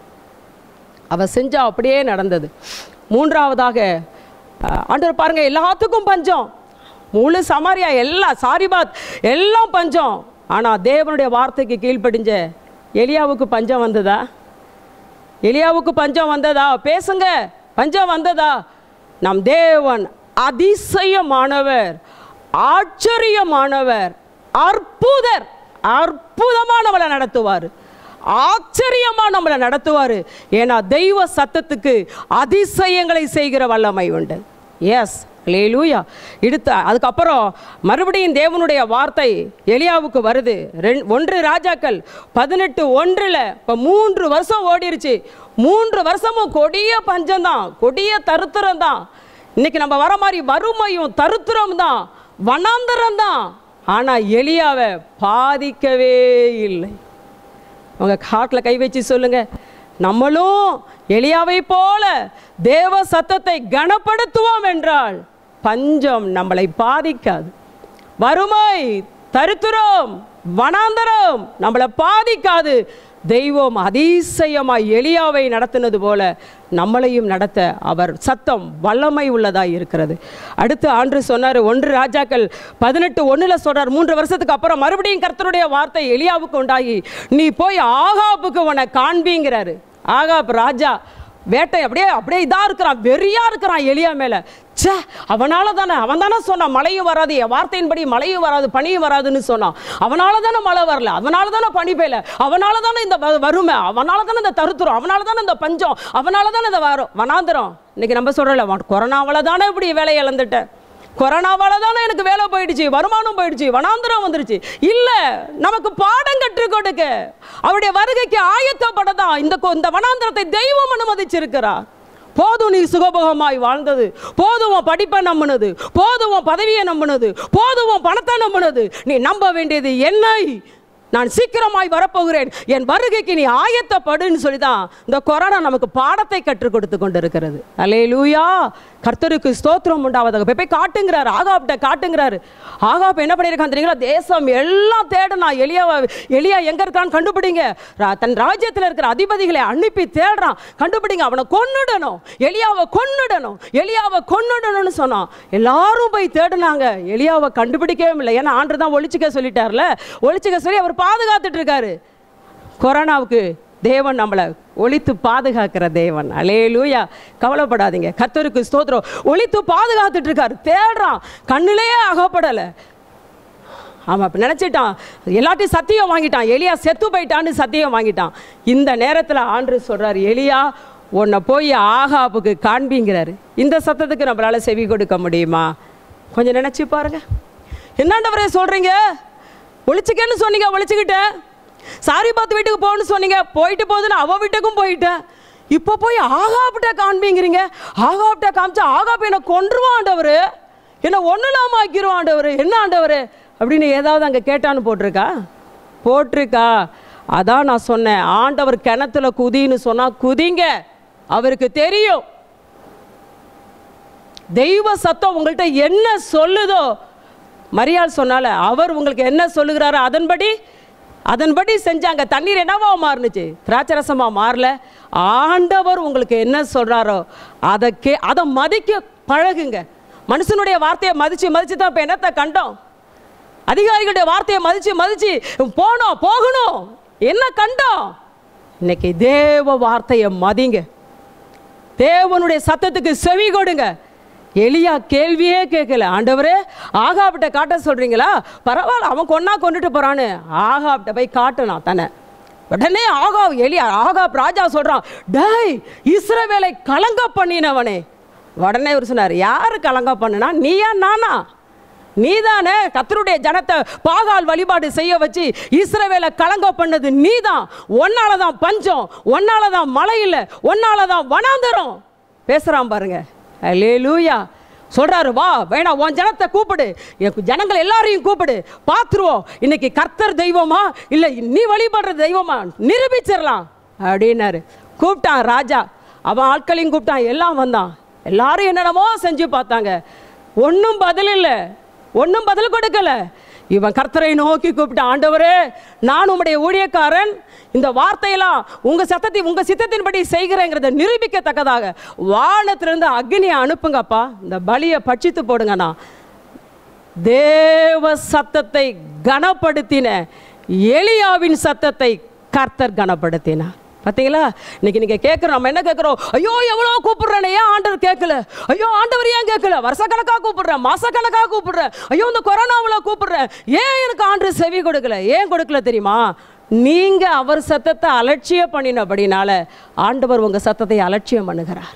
அவ செஞ்சா அப்படியே நடந்தது மூன்றாவதாக அஹ், ஆண்டவர் பாருங்க எல்லாத்துக்கும் பஞ்சம் முழு சமாரியா எல்லாம் சாரிபாத் எல்லாம் பஞ்சம் ஆனா தேவனுடைய வார்த்தைக்கு கீழ்ப்படிஞ்ச எலியாவுக்கு பஞ்சம் வந்ததா எலியாவுக்கு பஞ்சம் வந்ததா பேசுங்க பஞ்சம் வந்ததா நம் தேவன் அதிசயமானவர் ஆச்சரியமானவர் அற்புதர் அற்புதமானவளை நடத்துவார் ஆச்சரியமா நம்மளை நடத்துவார் ஏன்னா தெய்வ சத்தத்துக்கு அதிசயங்களை செய்கிற வல்லமை உண்டு எஸ் லேலூயா எடுத்த அதுக்கப்புறம் மறுபடியும் தேவனுடைய வார்த்தை எலியாவுக்கு வருது ரெண் ஒன்று ராஜாக்கள் பதினெட்டு ஒன்றில் இப்போ மூன்று வருஷம் ஓடிருச்சு மூன்று வருஷமும் கொடிய பஞ்சம்தான் கொடிய தருத்திரம் தான் இன்னைக்கு நம்ம வர மாதிரி வறுமையும் தருத்திரம் தான் வனாந்தரம் தான் ஆனால் எலியாவை பாதிக்கவே இல்லை உங்க காட்டில் கை வச்சு சொல்லுங்க நம்மளும் எலியாவை போல தேவ சத்தத்தை கனப்படுத்துவோம் என்றால் பஞ்சம் நம்மளை பாதிக்காது வறுமை தரித்திரம் வனாந்தரம் நம்மளை பாதிக்காது தெய்வம் அதிசயமாய் எலியாவை நடத்தினது போல நம்மளையும் நடத்த அவர் சத்தம் வல்லமை உள்ளதாய் இருக்கிறது அடுத்து ஆண்டு சொன்னார் ஒன்று ராஜாக்கள் பதினெட்டு ஒண்ணுல சொல்றார் மூன்று வருஷத்துக்கு அப்புறம் மறுபடியும் கர்த்தருடைய வார்த்தை எலியாவுக்கு உண்டாகி நீ போய் ஆகாப்புக்கு உன்னை காண்பிங்கிறாரு ஆகாப் ராஜா வேட்டை அப்படியே அப்படியே இதாக இருக்கிறான் வெறியா இருக்கிறான் எலியா மேலே ச்சே அவனால தானே அவன் தானே சொன்னான் மழையும் வராது என் வார்த்தையின்படி மழையும் வராது பனியும் வராதுன்னு சொன்னான் அவனால தானே மழை வரல அவனால தானே பனி பெய்யல அவனால தானே இந்த வ- வறுமை அவனால தானே இந்த தருத்துரம் அவனால தானே இந்த பஞ்சம் அவனால தானே இந்த வரும் வனாந்திரம் இன்னைக்கு நம்ம சொல்கிறோம்ல கொரோனாவால் தானே இப்படி வேலையை இழந்துட்டேன் கொரோனாவால தானே எனக்கு வேலை போயிடுச்சு வருமானம் போயிடுச்சு வனாந்திரம் வந்துருச்சு இல்ல நமக்கு பாடம் கற்றுக் கொடுக்க அவருடைய வருகைக்கு ஆயத்தப்படதான் இந்த கொ- இந்த வனாந்திரத்தை தெய்வம் அனுமதிச்சிருக்கிறார் போதும் நீ சுகபோகமாய் வாழ்ந்தது போதும் உன் படிப்பை நம்பினது போதும் உன் பதவியை நம்பினது போதும் உன் பணத்தை நம்பினது நீ நம்ப வேண்டியது என்னை நான் சீக்கிரமாய் வரப்போகிறேன் என் வருகைக்கு நீ ஆயத்தப்படுன்னு சொல்லி தான் இந்த கொரோனா நமக்கு பாடத்தை கற்றுக் கொடுத்து கொண்டிருக்கிறது அலேலூயா கர்த்தருக்கு ஸ்தோத்திரம் உண்டாவதாக போய் போய் காட்டுங்கிறாரு ஆகாப்ட காட்டுங்கிறாரு ஆகாப் என்ன பண்ணியிருக்கான் தெரியுங்களா தேசம் எல்லாம் தேடனா எலியா எலியா எங்க இருக்கான்னு கண்டுபிடிங்க ரா- தன் ராஜ்யத்தில் இருக்கிற அதிபதிகளை அனுப்பி தேடுறான் கண்டுபிடிங்க அவனை கொன்னுடணும் எலியாவை கொன்னுடணும் எலியாவை கொன்னுடணும்னு சொன்னான் எல்லாரும் போய் தேடுனாங்க எலியாவை கண்டுபிடிக்கவே இல்லை ஏன்னா ஆண்டு தான் ஒழிச்சுக்க சொல்லிட்டார்ல ஒழிச்சுக்க சொல்லி அவர் பாதுகாத்துட்டு இருக்காரு கொரோனாவுக்கு தேவன் நம்மளை ஒழித்து பாதுகாக்கிற தேவன் அலேலூயா கவலைப்படாதீங்க கர்த்தருக்கு ஸ்தோத்திரம் ஒழித்து பாதுகாத்துட்டு இருக்காரு தேடுறான் கண்ணிலேயே அகப்படலை ஆமாம் இப்போ நினச்சிட்டான் எல்லாத்தையும் சத்தியம் வாங்கிட்டான் எலியா செத்து போயிட்டான்னு சத்தியம் வாங்கிட்டான் இந்த நேரத்தில் ஆண்டு சொல்கிறார் எலியா உன்னை போய் ஆகாப்புக்கு காண்பிங்கிறாரு இந்த சத்தத்துக்கு நம்மளால் செவி கொடுக்க முடியுமா கொஞ்சம் நினச்சி பாருங்க என்னாண்டவரே சொல்கிறீங்க ஒழிச்சுக்கன்னு சொன்னீங்க ஒழிச்சுக்கிட்டேன் சாரி பார்த்து வீட்டுக்கு போகணும்னு சொன்னீங்க போயிட்டு போகுதுன்னு அவ வீட்டுக்கும் போயிட்டேன் இப்போ போய் ஆகாப்ட காண்பிங்கிறீங்க ஆகாப்ட காமிச்சா ஆகாப் என்னை கொன்றுவான் ஆண்டவர் என்ன ஒன்றும் இல்லாமல் ஆக்கிரும் ஆண்டவர் என்ன ஆண்டவர் அப்படின்னு ஏதாவது அங்கே கேட்டான்னு போட்டிருக்கா போட்டிருக்கா அதான் நான் சொன்னேன் ஆண்டவர் கிணத்துல குதின்னு சொன்னால் குதிங்க அவருக்கு தெரியும் தெய்வ சத்தம் உங்கள்கிட்ட என்ன சொல்லுதோ மரியாள் சொன்னால அவர் உங்களுக்கு என்ன சொல்லுகிறாரோ அதன்படி அதன்படி செஞ்சாங்க தண்ணீர் என்னவா மாறுனுச்சு திராட்சரசமா மாறல ஆண்டவர் உங்களுக்கு என்ன சொல்றாரோ அதை கே அதை மதிக்க பழகுங்க மனுஷனுடைய வார்த்தையை மதிச்சு மதிச்சு தான் இப்போ என்னத்தை கண்டோம் அதிகாரிகளுடைய வார்த்தையை மதிச்சு மதிச்சு போனோம் போகணும் என்ன கண்டோம் இன்னைக்கு தேவ வார்த்தையை மதிங்க தேவனுடைய சத்தத்துக்கு செவி கொடுங்க எலியா கேள்வியே கேட்கல ஆண்டவரே ஆகாப்கிட்ட காட்ட சொல்றீங்களா பரவாயில்ல அவன் கொன்னா கொண்டுட்டு போறான்னு ஆகாப்கிட்ட போய் காட்டணும் தானே உடனே ஆகா எலியா ஆகாப் ராஜா சொல்றான் டேய் இஸ்ரவேலை கலங்க பண்ணினவனே உடனே இவர் சொன்னார் யாரு கலங்க பண்ணுனா நீயா நானா நீதானே கத்தருடைய ஜனத்தை பாகால் வழிபாடு செய்ய வச்சு இஸ்ரவேலை கலங்க பண்ணது நீதான் ஒன்னால தான் பஞ்சம் ஒன்னால தான் மழை இல்லை ஒன்னால தான் வனாந்தரம் பேசுறான் பாருங்க அல்லேலூயா சொல்றாரு வா வேணா உன் ஜனத்தை கூப்பிடு என் ஜனங்கள் எல்லாரையும் கூப்பிடு பார்த்துருவோம் இன்னைக்கு கர்த்தர் தெய்வமா இல்லை நீ வழிபடுற தெய்வமா நிரூபிச்சிடலாம் அப்படின்னாரு கூப்பிட்டான் ராஜா அவன் ஆட்களையும் கூப்பிட்டான் எல்லாம் வந்தான் எல்லாரும் என்னென்னமோ செஞ்சு பார்த்தாங்க ஒன்றும் பதில் இல்லை ஒன்றும் பதில் கொடுக்கல இவன் கர்த்தரை நோக்கி கூப்பிட்ட ஆண்டவரே நான் உம்முடைய ஊழியக்காரன் இந்த வார்த்தையெல்லாம் உங்க சத்தத்தை உங்க சித்தத்தின்படி செய்கிறேங்கிறத நிரூபிக்கத்தக்கதாக வானத்திலிருந்து அக்னியை அனுப்புங்கப்பா இந்த பலியை பட்சித்து போடுங்கண்ணா தேவ சத்தத்தை கனப்படுத்தின எலியாவின் சத்தத்தை கர்த்தர் கனப்படுத்தினார் பார்த்தீங்களா இன்னைக்கு நீங்க கேட்குறோம் நம்ம என்ன கேட்குறோம் ஐயோ எவ்வளோ கூப்பிடுறேன் ஏன் ஆண்டவர் கேட்கல ஐயோ ஆண்டவர் ஏன் கேட்கல வருஷக்கணக்காக கூப்பிடுறேன் மாசக்கணக்காக கூப்பிடுறேன் ஐயோ இந்த கொரோனாவில் கூப்பிடுறேன் ஏன் எனக்கு ஆண்டவர் செவி கொடுக்கல ஏன் கொடுக்கல தெரியுமா நீங்க அவர் சத்தத்தை அலட்சியம் பண்ணினபடினால ஆண்டவர் உங்க சத்தத்தை அலட்சியம் பண்ணுகிறார்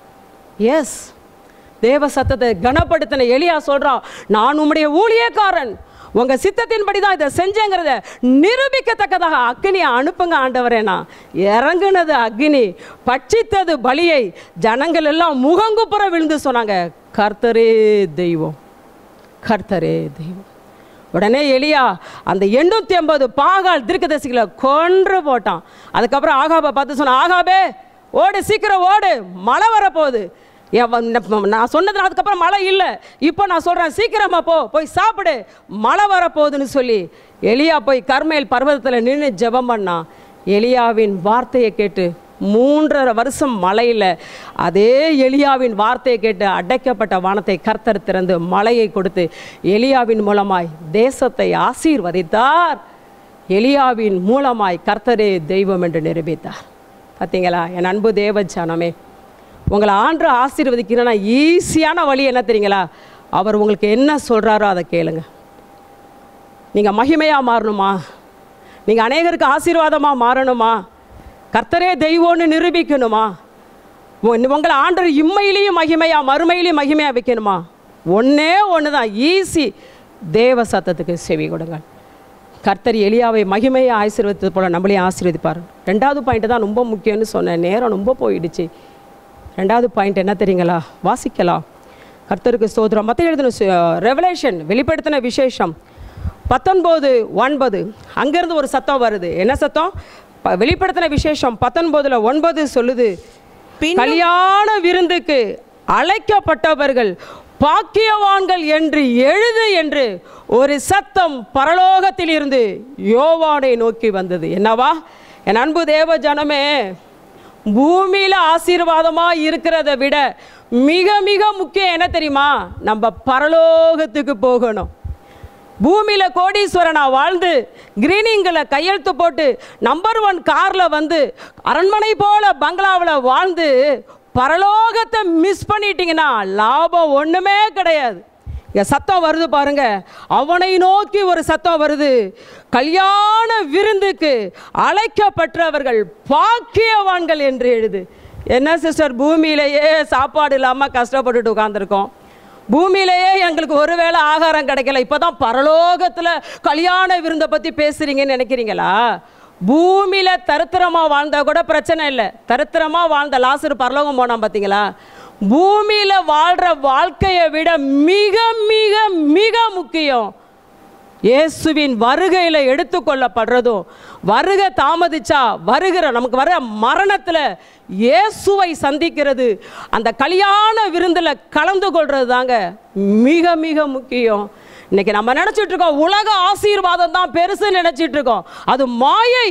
எஸ் தேவ சத்தத்தை கனப்படுத்தின எலியா சொல்றான் நான் உம்முடைய ஊழியக்காரன் உங்க சித்தத்தின்படி தான் இதை செஞ்சேங்கிறத நிரூபிக்கத்தக்கதாக அக்னியை அனுப்புங்க ஆண்டவரேனா இறங்குனது அக்னி பட்சித்தது பலியை ஜனங்கள் எல்லாம் முகங்குப்புற விழுந்து சொன்னாங்க கர்த்தரே தெய்வம் கர்த்தரே தெய்வம் உடனே எலியா அந்த எண்ணூற்றி ஐம்பது பாகால் தீர்க்கதரிசிகளை கொன்று போட்டான் அதுக்கப்புறம் ஆகாபை பார்த்து சொன்னான் ஆகாபே ஓடு சீக்கிரம் ஓடு மழை வரப்போகுது என் வ- ந- நான் சொன்னது அதுக்கப்புறம் மழை இல்லை இப்போ நான் சொல்கிறேன் சீக்கிரமா போ போய் சாப்பிடு மழை வரப்போகுதுன்னு சொல்லி எலியா போய் கர்மேல் பர்வதத்தில் நின்று ஜெபம் பண்ணான் எலியாவின் வார்த்தையை கேட்டு மூன்றரை வருஷம் மழையில் அதே எலியாவின் வார்த்தையை கேட்டு அடைக்கப்பட்ட வானத்தை கர்த்தர் திறந்து மழையை கொடுத்து எலியாவின் மூலமாய் தேசத்தை ஆசீர்வதித்தார் எலியாவின் மூலமாய் கர்த்தரே தெய்வம் என்று நிரூபித்தார் பார்த்தீங்களா என் அன்பு தேவ ஜனமே உங்களை ஆண்டு ஆசீர்வதிக்கணும்னா ஈஸியான வழி என்ன தெரியுங்களா அவர் உங்களுக்கு என்ன சொல்கிறாரோ அதை கேளுங்க நீங்கள் மகிமையாக மாறணுமா நீங்கள் அநேகருக்கு ஆசீர்வாதமாக மாறணுமா கர்த்தரே தெய்வம்னு நிரூபிக்கணுமா உங்க- உங்களை ஆண்டவர் இம்மையிலையும் மகிமையா மறுமையிலையும் மகிமையா வைக்கணுமா ஒண்ணே ஒன்று தான் ஈஸி தேவ சத்தத்துக்கு செவி கொடுங்கள் கர்த்தர் எலியாவை மகிமையை ஆசீர்வதித்தது போல நம்மளையும் ஆசீர்வதிப்பார் ரெண்டாவது பாயிண்ட் தான் ரொம்ப முக்கியம்னு சொன்னேன் நேரம் ரொம்ப போயிடுச்சு ரெண்டாவது பாயிண்ட் என்ன தெரியுங்களா வாசிக்கலாம் கர்த்தருக்கு ஸ்தோத்திரம் மற்ற எழுதின ரெவலேஷன் வெளிப்படுத்தின விசேஷம் பத்தொன்பது ஒன்பது அங்கேருந்து ஒரு சத்தம் வருது என்ன சத்தம் ப- வெளிப்படுத்தின விசேஷம் பத்தொன்பதுல ஒன்பது சொல்லுது பின்னும் கல்யாண விருந்துக்கு அழைக்கப்பட்டவர்கள் பாக்கியவான்கள் என்று எழுது என்று ஒரு சத்தம் பரலோகத்தில் இருந்து யோவானை நோக்கி வந்தது என்னவா என் அன்பு தேவ ஜனமே பூமியில ஆசீர்வாதமா இருக்கிறத விட மிக மிக முக்கியம் என்ன தெரியுமா நம்ம பரலோகத்துக்கு போகணும் பூமியில கோடீஸ்வரனா வாழ்ந்து கிரீனிங்கில் கையெழுத்து போட்டு நம்பர் ஒன் கார்ல வந்து அரண்மனை போல பங்களாவில் வாழ்ந்து பரலோகத்தை மிஸ் பண்ணிட்டீங்கன்னா லாபம் ஒண்ணுமே கிடையாது இங்க சத்தம் வருது பாருங்க அவனை நோக்கி ஒரு சத்தம் வருது கல்யாண விருந்துக்கு அழைக்கப்பட்டவர்கள் பாக்கியவான்கள் என்று எழுது என்ன சிஸ்டர் பூமியிலேயே சாப்பாடு இல்லாமல் கஷ்டப்பட்டுட்டு உட்காந்துருக்கோம் பூமியிலேயே எங்களுக்கு ஒருவேளை ஆகாரம் கிடைக்கல இப்போதான் பரலோகத்தில் கல்யாண விருந்தை பற்றி பேசுறீங்கன்னு நினைக்கிறீங்களா பூமியில தரித்திரமா வாழ்ந்தா கூட பிரச்சனை இல்லை தரித்திரமா வாழ்ந்த லாசர் பரலோகம் போனான் பார்த்தீங்களா பூமியில வாழ்ற வாழ்க்கையை விட மிக மிக மிக முக்கியம் இயேசுவின் வருகையில் எடுத்துக்கொள்ளப்படுறதும் வருகை தாமதிச்சா வருகிற நமக்கு வர மரணத்தில் இயேசுவை சந்திக்கிறது அந்த கல்யாண விருந்தில் கலந்து கொள்றது தாங்க மிக மிக முக்கியம் இன்னைக்கு நம்ம நினைச்சிட்டு இருக்கோம் உலக ஆசீர்வாதம் தான் பெருசு நினைச்சிட்டு இருக்கோம் அது மாயை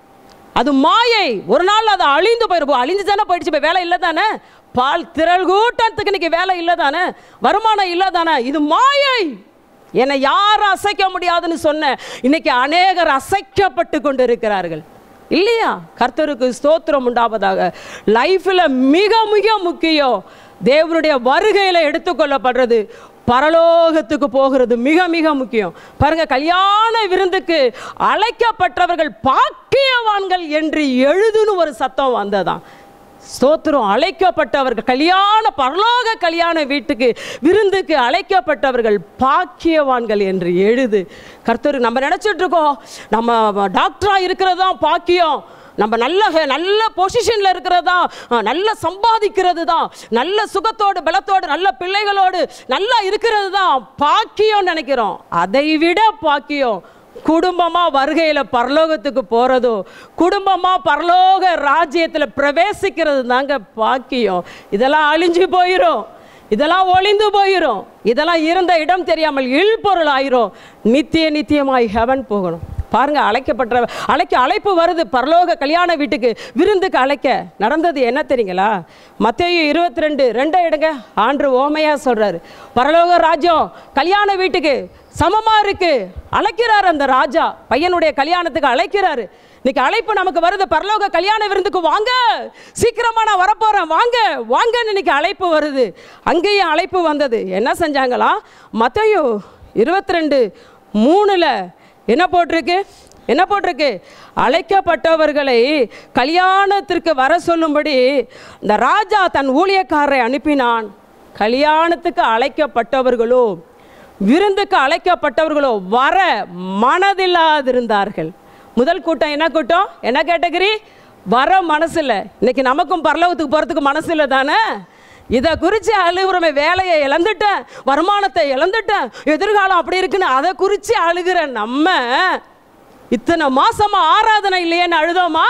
அது மாயை ஒரு நாள் அது அழிந்து போயிருப்போம் அழிஞ்சு தானே போயிடுச்சு இப்போ வேலை இல்லை தானே பால் திரள் கூட்டத்துக்கு இன்னைக்கு வேலை இல்லை தானே வருமானம் இல்லை தானே இது மாயை என்னை யாரும் அசைக்க முடியாதுன்னு சொன்ன இன்னைக்கு அநேகர் அசைக்கப்பட்டு கொண்டு இருக்கிறார்கள் இல்லையா கர்த்தருக்கு ஸ்தோத்திரம் உண்டாவதாக லைஃப்பில் மிக மிக முக்கியம் தேவனுடைய வருகையில் எடுத்துக்கொள்ளப்படுறது பரலோகத்துக்கு போகிறது மிக மிக முக்கியம் பாருங்க கல்யாண விருந்துக்கு அழைக்கப்பட்டவர்கள் பாக்கியவான்கள் என்று எழுதுன்னு ஒரு சத்தம் வந்ததாம் ஸ்தோத்திரம் அழைக்கப்பட்டவர்கள் கல்யாண பரலோக கல்யாண வீட்டுக்கு விருந்துக்கு அழைக்கப்பட்டவர்கள் பாக்கியவான்கள் என்று எழுது கர்த்தர் நம்ம நினச்சிட்டு இருக்கோம் நம்ம டாக்டரா இருக்கிறது தான் பாக்கியம் நம்ம நல்ல ஹெ- நல்ல பொசிஷனில் இருக்கிறது தான் அஹ், நல்ல சம்பாதிக்கிறது தான் நல்ல சுகத்தோடு பலத்தோடு நல்ல பிள்ளைகளோடு நல்லா இருக்கிறது தான் பாக்கியம் நினைக்கிறோம் அதை விட பாக்கியம் குடும்பமாக வருகையில் பரலோகத்துக்கு போகிறதோ குடும்பமாக பரலோக ராஜ்யத்தில் பிரவேசிக்கிறது தாங்க பாக்கியம் இதெல்லாம் அழிஞ்சு போயிடும் இதெல்லாம் ஒளிந்து போயிடும் இதெல்லாம் இருந்த இடம் தெரியாமல் இல்பொருள் ஆயிரும் நித்திய நித்தியமாய் ஹெவன் போகணும் பாருங்க அழைக்கப்பட்ட அழைக்க அழைப்பு வருது பரலோக கல்யாண வீட்டுக்கு விருந்துக்கு அழைக்க நடந்தது என்ன தெரியுங்களா மத்தேயு இருபத்தி ரெண்டு ரெண்டை எடுங்க ஆண்டு ஓமையா சொல்றாரு பரலோக ராஜ்யம் கல்யாண வீட்டுக்கு சமமா இருக்கு அழைக்கிறார் அந்த ராஜா பையனுடைய கல்யாணத்துக்கு அழைக்கிறாரு இன்னைக்கு அழைப்பு நமக்கு வருது பரலோக கல்யாண விருந்துக்கு வாங்க சீக்கிரமா நான் வரப்போறேன் வாங்க வாங்கன்னு இன்னைக்கு அழைப்பு வருது அங்கேயும் அழைப்பு வந்தது என்ன செஞ்சாங்களா மத்தையோ இருபத்தி ரெண்டு மூணுல என்ன போட்டிருக்கு என்ன போட்டிருக்கு அழைக்கப்பட்டவர்களை கல்யாணத்திற்கு வர சொல்லும்படி இந்த ராஜா தன் ஊழியக்காரரை அனுப்பினான் கல்யாணத்துக்கு அழைக்கப்பட்டவர்களோ விருந்துக்கு அழைக்கப்பட்டவர்களோ வர மனதில்லாதிருந்தார்கள் முதல் கூட்டம் என்ன கூட்டம் என்ன கேட்டகரி வர மனசு இல்லை இன்னைக்கு நமக்கும் பரலோகத்துக்கு போகிறதுக்கு மனசு இல்லை தானே இதை குறித்து அழுகுறமே வேலையை இழந்துட்டேன் வருமானத்தை இழந்துட்டேன் எதிர்காலம் அப்படி இருக்குன்னு அதை குறித்து அழுகிற நம்ம இத்தனை மாசமா ஆராதனை இல்லையேன்னு அழுதோமா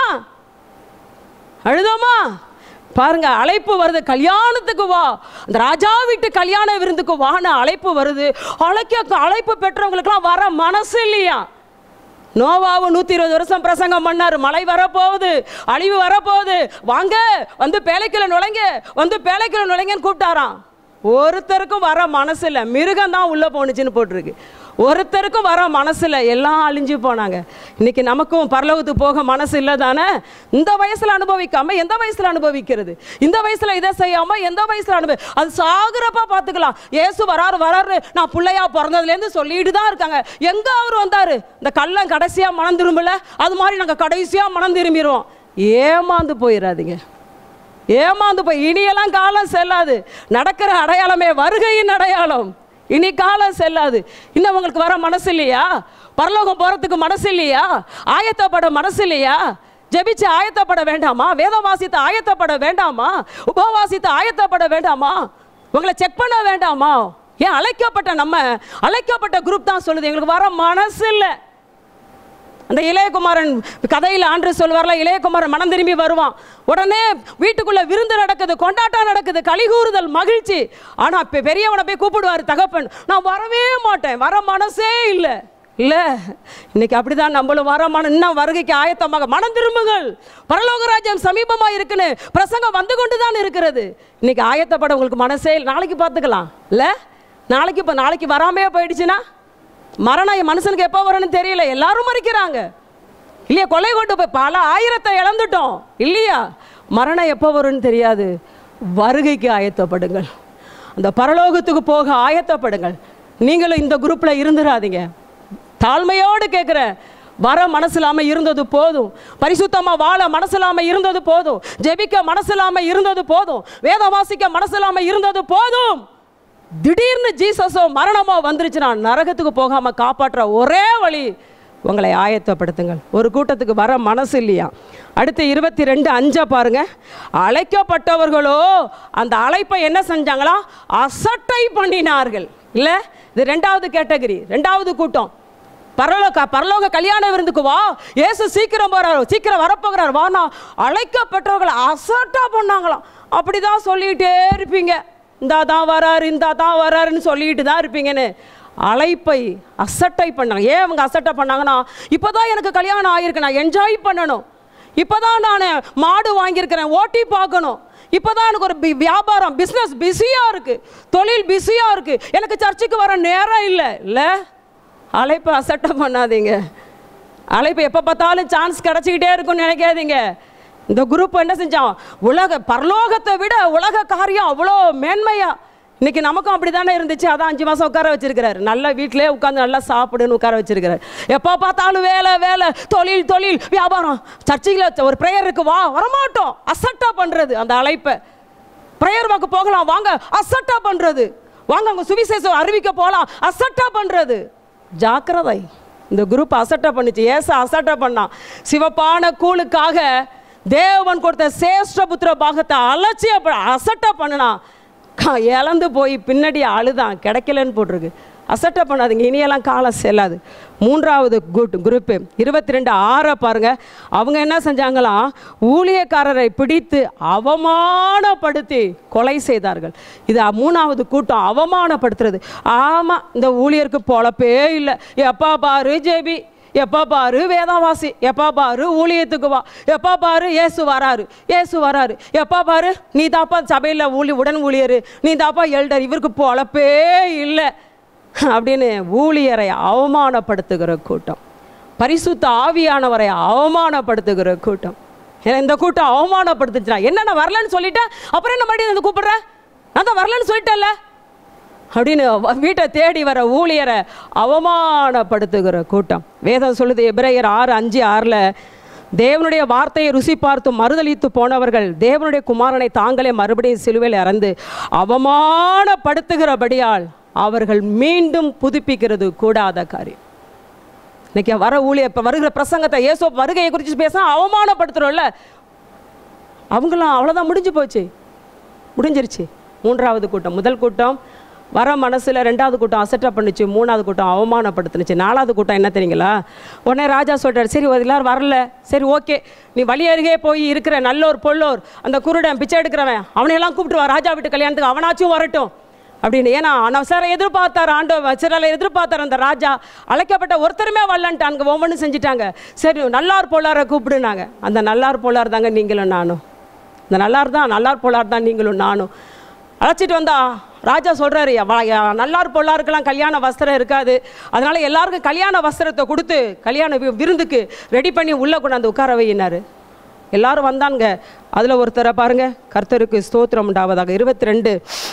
அழுதோமா பாருங்க அழைப்பு வருது கல்யாணத்துக்கு வா அந்த ராஜா வீட்டு கல்யாண விருந்துக்கு வான்னு அழைப்பு வருது அழைக்க அழைப்பு பெற்றவங்களுக்குலாம் வர மனசு இல்லையா நோவாவும் நூற்றி இருபது வருஷம் பிரசங்கம் பண்ணார் மழை வரப்போகுது அழிவு வரப்போகுது வாங்க வந்து பேழைக்குள்ள நுழைங்க வந்து பேழைக்குள்ள நுழைங்கன்னு கூப்பிட்டாராம் ஒருத்தருக்கும் வர மனசு இல்லை மிருகம் தான் உள்ளே போணுச்சுன்னு போட்டிருக்கு ஒருத்தருக்கும் வர மனசில் எல்லாம் அழிஞ்சு போனாங்க இன்னைக்கு நமக்கும் பரலோகத்துக்கு போக மனசு இல்லை தானே இந்த வயசில் அனுபவிக்காம எந்த வயசில் அனுபவிக்கிறது இந்த வயசில் இதை செய்யாம எந்த வயசில் அனுபவி அது சாகுறப்பா பார்த்துக்கலாம் ஏசு வராரு வராரு நான் பிள்ளையா பிறந்ததுலேருந்து சொல்லிட்டு தான் இருக்காங்க எங்கே அவர் வந்தார் இந்த கள்ளம் கடைசியாக மனம் திரும்பல அது மாதிரி நாங்கள் கடைசியாக மனம் திரும்பிடுவோம் ஏமாந்து போயிடாதீங்க ஏமாந்து போய் இனியெல்லாம் காலம் செல்லாது நடக்கிற அடையாளமே வருகையின் அடையாளம் இனி காலம் செல்லாது இன்னும் உங்களுக்கு வர மனசு இல்லையா பரலோகம் போகிறதுக்கு மனசு இல்லையா ஆயத்தப்பட மனசு இல்லையா ஜெபிச்சு ஆயத்தப்பட வேண்டாமா வேதம் வாசித்து ஆயத்தப்பட வேண்டாமா உபவாசித்து ஆயத்தப்பட வேண்டாமா உங்களை செக் பண்ண வேண்டாமா ஏன் அழைக்கப்பட்ட நம்ம அழைக்கப்பட்ட குரூப் தான் சொல்லுது எங்களுக்கு வர மனசு இல்லை அந்த இளையகுமாரன் கதையில் ஆண்டு சொல்வார்ல இளையகுமாரன் மனம் திரும்பி வருவான் உடனே வீட்டுக்குள்ள விருந்து நடக்குது கொண்டாட்டம் நடக்குது கலிகூறுதல் மகிழ்ச்சி ஆனா இப்ப பெரியவனை போய் கூப்பிடுவார் தகப்பன் நான் வரவே மாட்டேன் வர மனசே இல்லை இல்லை இன்னைக்கு அப்படிதான் நம்மளும் வர மன இன்னும் வருகைக்கு ஆயத்தமாக மனம் திரும்புங்கள் பரலோக ராஜ்யம் சமீபமா இருக்குன்னு பிரசங்கம் வந்து கொண்டு தான் இருக்கிறது இன்னைக்கு ஆயத்தப்பட உங்களுக்கு மனசே இல்லை நாளைக்கு பார்த்துக்கலாம் இல்லை நாளைக்கு இப்போ நாளைக்கு வராமே போயிடுச்சுன்னா மரணம் மனுஷனுக்கு எப்போ வரும்னு தெரியல எல்லாரும் மறிக்கிறாங்க இல்லையா கொலை கொண்டு போய் பல ஆயிரத்தை இழந்துட்டோம் இல்லையா மரணம் எப்போ வரும்னு தெரியாது வருகைக்கு ஆயத்தப்படுங்கள் அந்த பரலோகத்துக்கு போக ஆயத்தப்படுங்கள் நீங்களும் இந்த குரூப்பில் இருந்துடாதீங்க தாழ்மையோடு கேட்குறேன் வர மனசில்லாம இருந்தது போதும் பரிசுத்தமாக வாழ மனசில்லாம இருந்தது போதும் ஜெபிக்க மனசில்லாம இருந்தது போதும் வேதம் வாசிக்க மனசில்லாம இருந்தது போதும் திடீர்னு ஜீசஸோ மரணமோ வந்துருச்சுன்னா நரகத்துக்கு போகாம காப்பாற்ற ஒரே வழி உங்களை ஆயத்தப்படுத்துங்கள் ஒரு கூட்டத்துக்கு வர மனசு இல்லையா அடுத்து இருபத்தி ரெண்டு அஞ்சா பாருங்க அழைக்கப்பட்டவர்களோ அந்த அழைப்பை என்ன செஞ்சாங்களா அசட்டை பண்ணினார்கள் இல்லை இது ரெண்டாவது கேட்டகரி ரெண்டாவது கூட்டம் பரலோக பரலோக கல்யாண விருந்துக்கு வா ஏசு சீக்கிரம் போறாரு சீக்கிரம் வரப்போகிறார் வானா அழைக்கப்பட்டவர்களை அசட்டா பண்ணாங்களாம் அப்படிதான் சொல்லிக்கிட்டே இருப்பீங்க இந்தா தான் வராரு இந்தா தான் வராருன்னு சொல்லிட்டு தான் இருப்பீங்கன்னு அழைப்பை அசட்டை பண்ணாங்க ஏன் அவங்க அசட்டை பண்ணாங்கன்னா இப்போ தான் எனக்கு கல்யாணம் ஆகிருக்கு நான் என்ஜாய் பண்ணணும் இப்போ தான் நான் மாடு வாங்கியிருக்கிறேன் ஓட்டி பார்க்கணும் இப்போ தான் எனக்கு ஒரு பி- வியாபாரம் பிஸ்னஸ் பிஸியாக இருக்குது தொழில் பிஸியாக இருக்குது எனக்கு சர்ச்சுக்கு வர நேரம் இல்லை இல்லை அழைப்பை அசட்டை பண்ணாதீங்க அழைப்பு எப்போ பார்த்தாலும் சான்ஸ் கிடச்சிக்கிட்டே இருக்கும்னு நினைக்காதீங்க இந்த குரூப் என்ன செஞ்சான் உலக பரலோகத்தை விட உலக காரியம் அவ்வளோ மேன்மையா இன்னைக்கு நமக்கும் அப்படி தானே இருந்துச்சு அதான் அஞ்சு மாதம் உட்கார வச்சிருக்கிறாரு நல்ல வீட்டிலே உட்காந்து நல்லா சாப்பிடுன்னு உட்கார வச்சிருக்கிறாரு எப்போ பார்த்தாலும் வேலை வேலை தொழில் தொழில் வியாபாரம் சர்ச்சையில் ஒரு ப்ரேயருக்கு வா வரமாட்டோம் அசட்டா பண்ணுறது அந்த அழைப்பை ப்ரேயர் வாக்கு போகலாம் வாங்க அசட்டா பண்ணுறது வாங்க அங்கே சுவிசேஷம் அறிவிக்க போகலாம் அசட்டா பண்ணுறது ஜாக்கிரதை இந்த குரூப் அசட்டா பண்ணுச்சு ஏச அசட்டா பண்ணான் சிவப்பான கூழுக்காக தேவன் கொடுத்த சேஷ்டபுத்திர பாகத்தை அலட்சிய அசட்டா பண்ணினா க- இழந்து போய் பின்னாடி அழுதான் கிடைக்கலன்னு போட்டிருக்கு அசட்டை பண்ணாதீங்க இனியெல்லாம் காலம் செல்லாது மூன்றாவது குட் குரூப்பு இருபத்தி ரெண்டு ஆறை பாருங்க அவங்க என்ன செஞ்சாங்களாம் ஊழியக்காரரை பிடித்து அவமானப்படுத்தி கொலை செய்தார்கள் இது மூணாவது கூட்டம் அவமானப்படுத்துறது ஆமாம் இந்த ஊழியருக்கு பொழப்பே இல்லை எப்பா பாரு ஜெபி எப்போ பாரு வேதவாசி எப்போ பாரு ஊழியத்துக்கு வா எப்போ பாரு இயேசு வராரு இயேசு வராரு எப்போ பாரு நீ தாப்பா சபையில் ஊழி உடன் ஊழியர் நீ தாப்பா எல்டர் இவருக்கு பொழப்பே இல்லை அப்படின்னு ஊழியரை அவமானப்படுத்துகிற கூட்டம் பரிசுத்த ஆவியானவரை அவமானப்படுத்துகிற கூட்டம் ஏன்னா இந்த கூட்டம் அவமானப்படுத்துச்சுனா என்ன நான் வரலன்னு சொல்லிட்டேன் அப்புறம் என்ன மறுபடியும் வந்து கூப்பிடுறேன் நான் தான் வரலன்னு சொல்லிட்டேன்ல அப்படின்னு வ- வீட்டை தேடி வர ஊழியரை அவமானப்படுத்துகிற கூட்டம் வேதம் சொல்லுது எபிரேயர் ஆறு அஞ்சு ஆறில் தேவனுடைய வார்த்தையை ருசி பார்த்து மறுதலித்து போனவர்கள் தேவனுடைய குமாரனை தாங்களே மறுபடியும் சிலுவையில் இறந்து அவமானப்படுத்துகிறபடியால் அவர்கள் மீண்டும் புதுப்பிக்கிறது கூடாத காரியம் இன்னைக்கு வர ஊழிய இப்போ வருகிற பிரசங்கத்தை இயேசு வருகையை குறித்து பேச அவமானப்படுத்துகிறோம்ல அவங்களாம் அவ்வளோதான் முடிஞ்சு போச்சு முடிஞ்சிருச்சு மூன்றாவது கூட்டம் முதல் கூட்டம் வர மனசில் ரெண்டாவது கூட்டம் அசட்டா பண்ணுச்சு மூணாவது கூட்டம் அவமானப்படுத்துனுச்சு நாலாவது கூட்டம் என்ன தெரியுங்களா உடனே ராஜா சொல்கிறார் சரி ஒரு எல்லாரும் வரல சரி ஓகே நீ வழி அருகே போய் இருக்கிற நல்லோர் பொல்லோர் அந்த குருடன் பிச்சை எடுக்கிறவன் அவனையெல்லாம் கூப்பிட்டு வா ராஜா வீட்டு கல்யாணத்துக்கு அவனாச்சும் வரட்டும் அப்படின்னு ஏன்னா அவசரம் எதிர்பார்த்தார் ஆண்டோ வச்சரால எதிர்பார்த்தார் அந்த ராஜா அழைக்கப்பட்ட ஒருத்தருமே வரலன்ட்டாங்க ஒவ்வொன்றும் செஞ்சுட்டாங்க சரி நல்லார் போலாரை கூப்பிடுனாங்க அந்த நல்லார் போலார் தாங்க நீங்களும் நானும் இந்த நல்லார் தான் நல்லார் போலார் தான் நீங்களும் நானும் அழைச்சிட்டு வந்தா ராஜா சொல்கிறாரு நல்லார் பொல்லாருக்கெல்லாம் கல்யாண வஸ்திரம் இருக்காது அதனால எல்லாருக்கும் கல்யாண வஸ்திரத்தை கொடுத்து கல்யாண வி- விருந்துக்கு ரெடி பண்ணி உள்ளே கொண்டாந்து உட்கார வையினாரு எல்லாரும் வந்தாங்க அதில் ஒருத்தரை பாருங்க கர்த்தருக்கு ஸ்தோத்திரம் உண்டாவதாக இருபத்தி ரெண்டு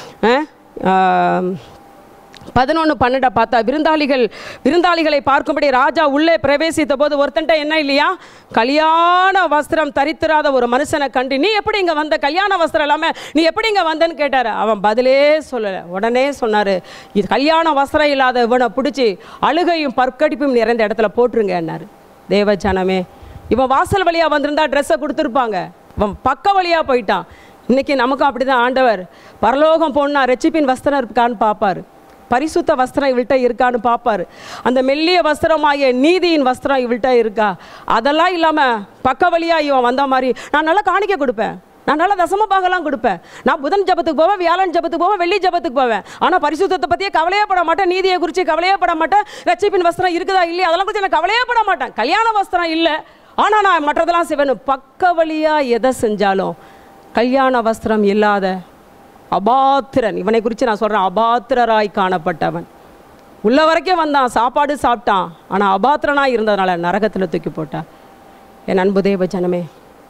பதினொன்று பன்னெண்டை பார்த்தா விருந்தாளிகள் விருந்தாளிகளை பார்க்கும்படி ராஜா உள்ளே பிரவேசித்த போது ஒருத்தன்ட்ட என்ன இல்லையா கல்யாண வஸ்திரம் தரித்திராத ஒரு மனுஷனை கண்டு நீ எப்படி இங்கே வந்த கல்யாண வஸ்திரம் இல்லாமல் நீ எப்படி இங்கே வந்தேன்னு கேட்டார் அவன் பதிலே சொல்லலை உடனே சொன்னார் இது கல்யாண வஸ்திரம் இல்லாத இவனை பிடிச்சி அழுகையும் பற்கடிப்பும் நிறைந்த இடத்துல போட்டுருங்கன்னாரு தேவஜனமே இவன் வாசல் வழியாக வந்திருந்தா ட்ரெஸ்ஸை கொடுத்துருப்பாங்க இவன் பக்க வழியாக போயிட்டான் இன்னைக்கு நமக்கும் அப்படிதான் ஆண்டவர் பரலோகம் போனா ரெச்சிப்பின் வஸ்திரம் இருக்கான்னு பார்ப்பாரு பரிசுத்த வஸ்திரம் இவள்கிட்ட இருக்கான்னு பார்ப்பாரு அந்த மெல்லிய வஸ்திரமாகிய நீதியின் வஸ்திரம் இவள்கிட்ட இருக்கா அதெல்லாம் இல்லாமல் பக்க வழியாக இவன் வந்த மாதிரி நான் நல்லா காணிக்க கொடுப்பேன் நான் நல்லா தசம பாகலாம் கொடுப்பேன் நான் புதன் ஜபத்துக்கு போவேன் வியாழன் ஜபத்துக்கு போவேன் வெள்ளி ஜபத்துக்கு போவேன் ஆனால் பரிசுத்தத்தை பற்றியே கவலையே பட மாட்டேன் நீதியை குறித்து கவலையே பட மாட்டேன் ரட்சிப்பின் வஸ்திரம் இருக்குதா இல்லையா அதெல்லாம் குறித்து நான் கவலையே பட மாட்டேன் கல்யாண வஸ்திரம் இல்லை ஆனால் நான் மற்றதெல்லாம் செய்வேன் பக்க வழியாக எதை செஞ்சாலும் கல்யாண வஸ்திரம் இல்லாத அபாத்திரன் இவனை குறித்து நான் சொல்கிறேன் அபாத்திரராய் காணப்பட்டவன் உள்ள வரைக்கும் வந்தான் சாப்பாடு சாப்பிட்டான் ஆனால் அபாத்திரனாக இருந்ததுனால நரகத்தில் தூக்கி போட்டான் என் அன்பு தேவ ஜனமே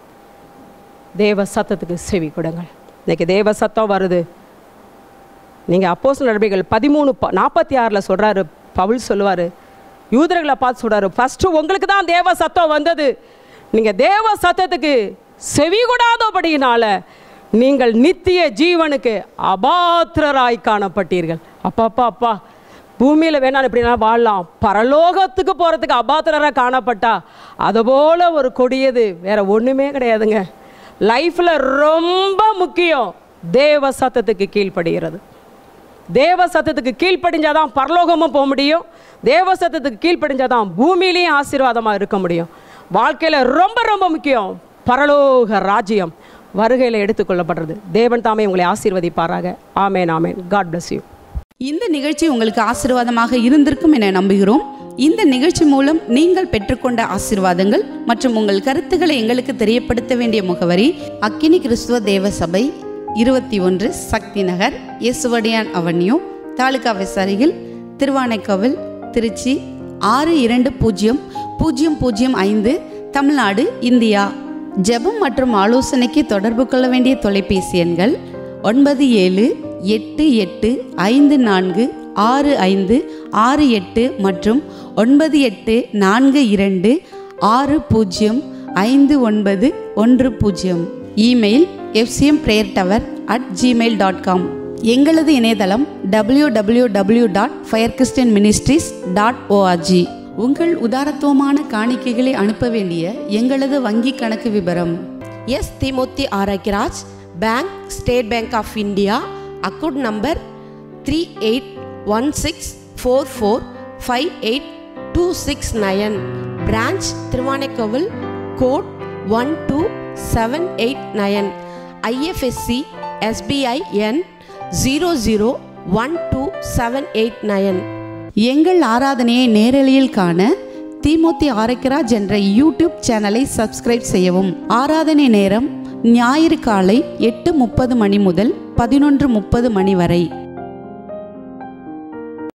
தேவ சத்தத்துக்கு செவி கொடுங்கள் இன்னைக்கு தேவ சத்தம் வருது நீங்கள் அப்போஸ் நடவடிக்கைகள் பதிமூணு ப நாற்பத்தி ஆறில் சொல்கிறாரு பவுல் சொல்லுவார் யூதர்களை பார்த்து சொல்கிறாரு ஃபஸ்ட்டு உங்களுக்கு தான் தேவ சத்தம் வந்தது நீங்கள் தேவ சத்தத்துக்கு செவி கொடாதபடியினால நீங்கள் நித்திய ஜீவனுக்கு அபாத்திரராய் காணப்பட்டீர்கள் அப்பா அப்பா அப்பா பூமியில் வேணாலும் எப்படினா வாழலாம் பரலோகத்துக்கு போகிறதுக்கு அபாத்திரராக காணப்பட்டா அதுபோல் ஒரு கொடியது வேற ஒன்றுமே கிடையாதுங்க லைஃப்பில் ரொம்ப முக்கியம் தேவ சத்தத்துக்கு கீழ்ப்படுகிறது தேவ சத்தத்துக்கு கீழ்ப்படிஞ்சாதான் பரலோகமும் போக முடியும் தேவ சத்தத்துக்கு கீழ்ப்படிஞ்சாதான் பூமியிலையும் ஆசீர்வாதமாக இருக்க முடியும் வாழ்க்கையில் ரொம்ப ரொம்ப முக்கியம் பரலோக ராஜ்யம் வருகையில் எடுத்துக்கொள்ளப்படுறது தேவன் தாமே உங்களை ஆசீர்வதிப்பாராக ஆமேன் ஆமேன் காட் bless யூ இந்த நிகழ்ச்சி உங்களுக்கு ஆசீர்வாதமாக இருந்திருக்கும் என நம்புகிறோம் இந்த நிகழ்ச்சி மூலம் நீங்கள் பெற்றுக்கொண்ட ஆசீர்வாதங்கள் மற்றும் உங்கள் கருத்துக்களை எங்களுக்கு தெரியப்படுத்த வேண்டிய முகவரி அக்கினி கிறிஸ்துவ தேவ சபை இருபத்தி ஒன்று சக்தி நகர் இயேசுவடியான் அவன்யூ தாலுகா விசாரிகள் திருவானைக்கோவில் திருச்சி ஆறு இரண்டு பூஜ்ஜியம் பூஜ்ஜியம் பூஜ்ஜியம் ஐந்து தமிழ்நாடு இந்தியா ஜெபம் மற்றும் ஆலோசனைக்கு தொடர்பு கொள்ள வேண்டிய தொலைபேசி எண்கள் ஒன்பது ஏழு எட்டு எட்டு ஐந்து நான்கு ஆறு ஐந்து ஆறு எட்டு மற்றும் ஒன்பது எட்டு நான்கு இரண்டு ஆறு பூஜ்ஜியம் ஐந்து ஒன்பது ஒன்று பூஜ்ஜியம் email FCM prayer tower at Gmail dot com எங்களது இணையதளம் W W W dot fire Christian ministries dot ORG உங்கள் உதாரத்துவமான காணிக்கைகளை அனுப்ப வேண்டிய எங்களது வங்கி கணக்கு விவரம் S Dimuthi Arokiyaraj bank State Bank of India account number three eight one six four four five eight two six nine branch Thiruvanaikoil code one two seven eight nine IFSC SBI எண் zero zero one two seven eight nine எங்கள் ஆராதனையை நேரலையில் காண தீமோத்தி ஆரைக்கராஜ் என்ற YouTube சேனலை subscribe செய்யவும் ஆராதனை நேரம் ஞாயிறு காலை எட்டு முப்பது மணி முதல் பதினொன்று முப்பது மணி வரை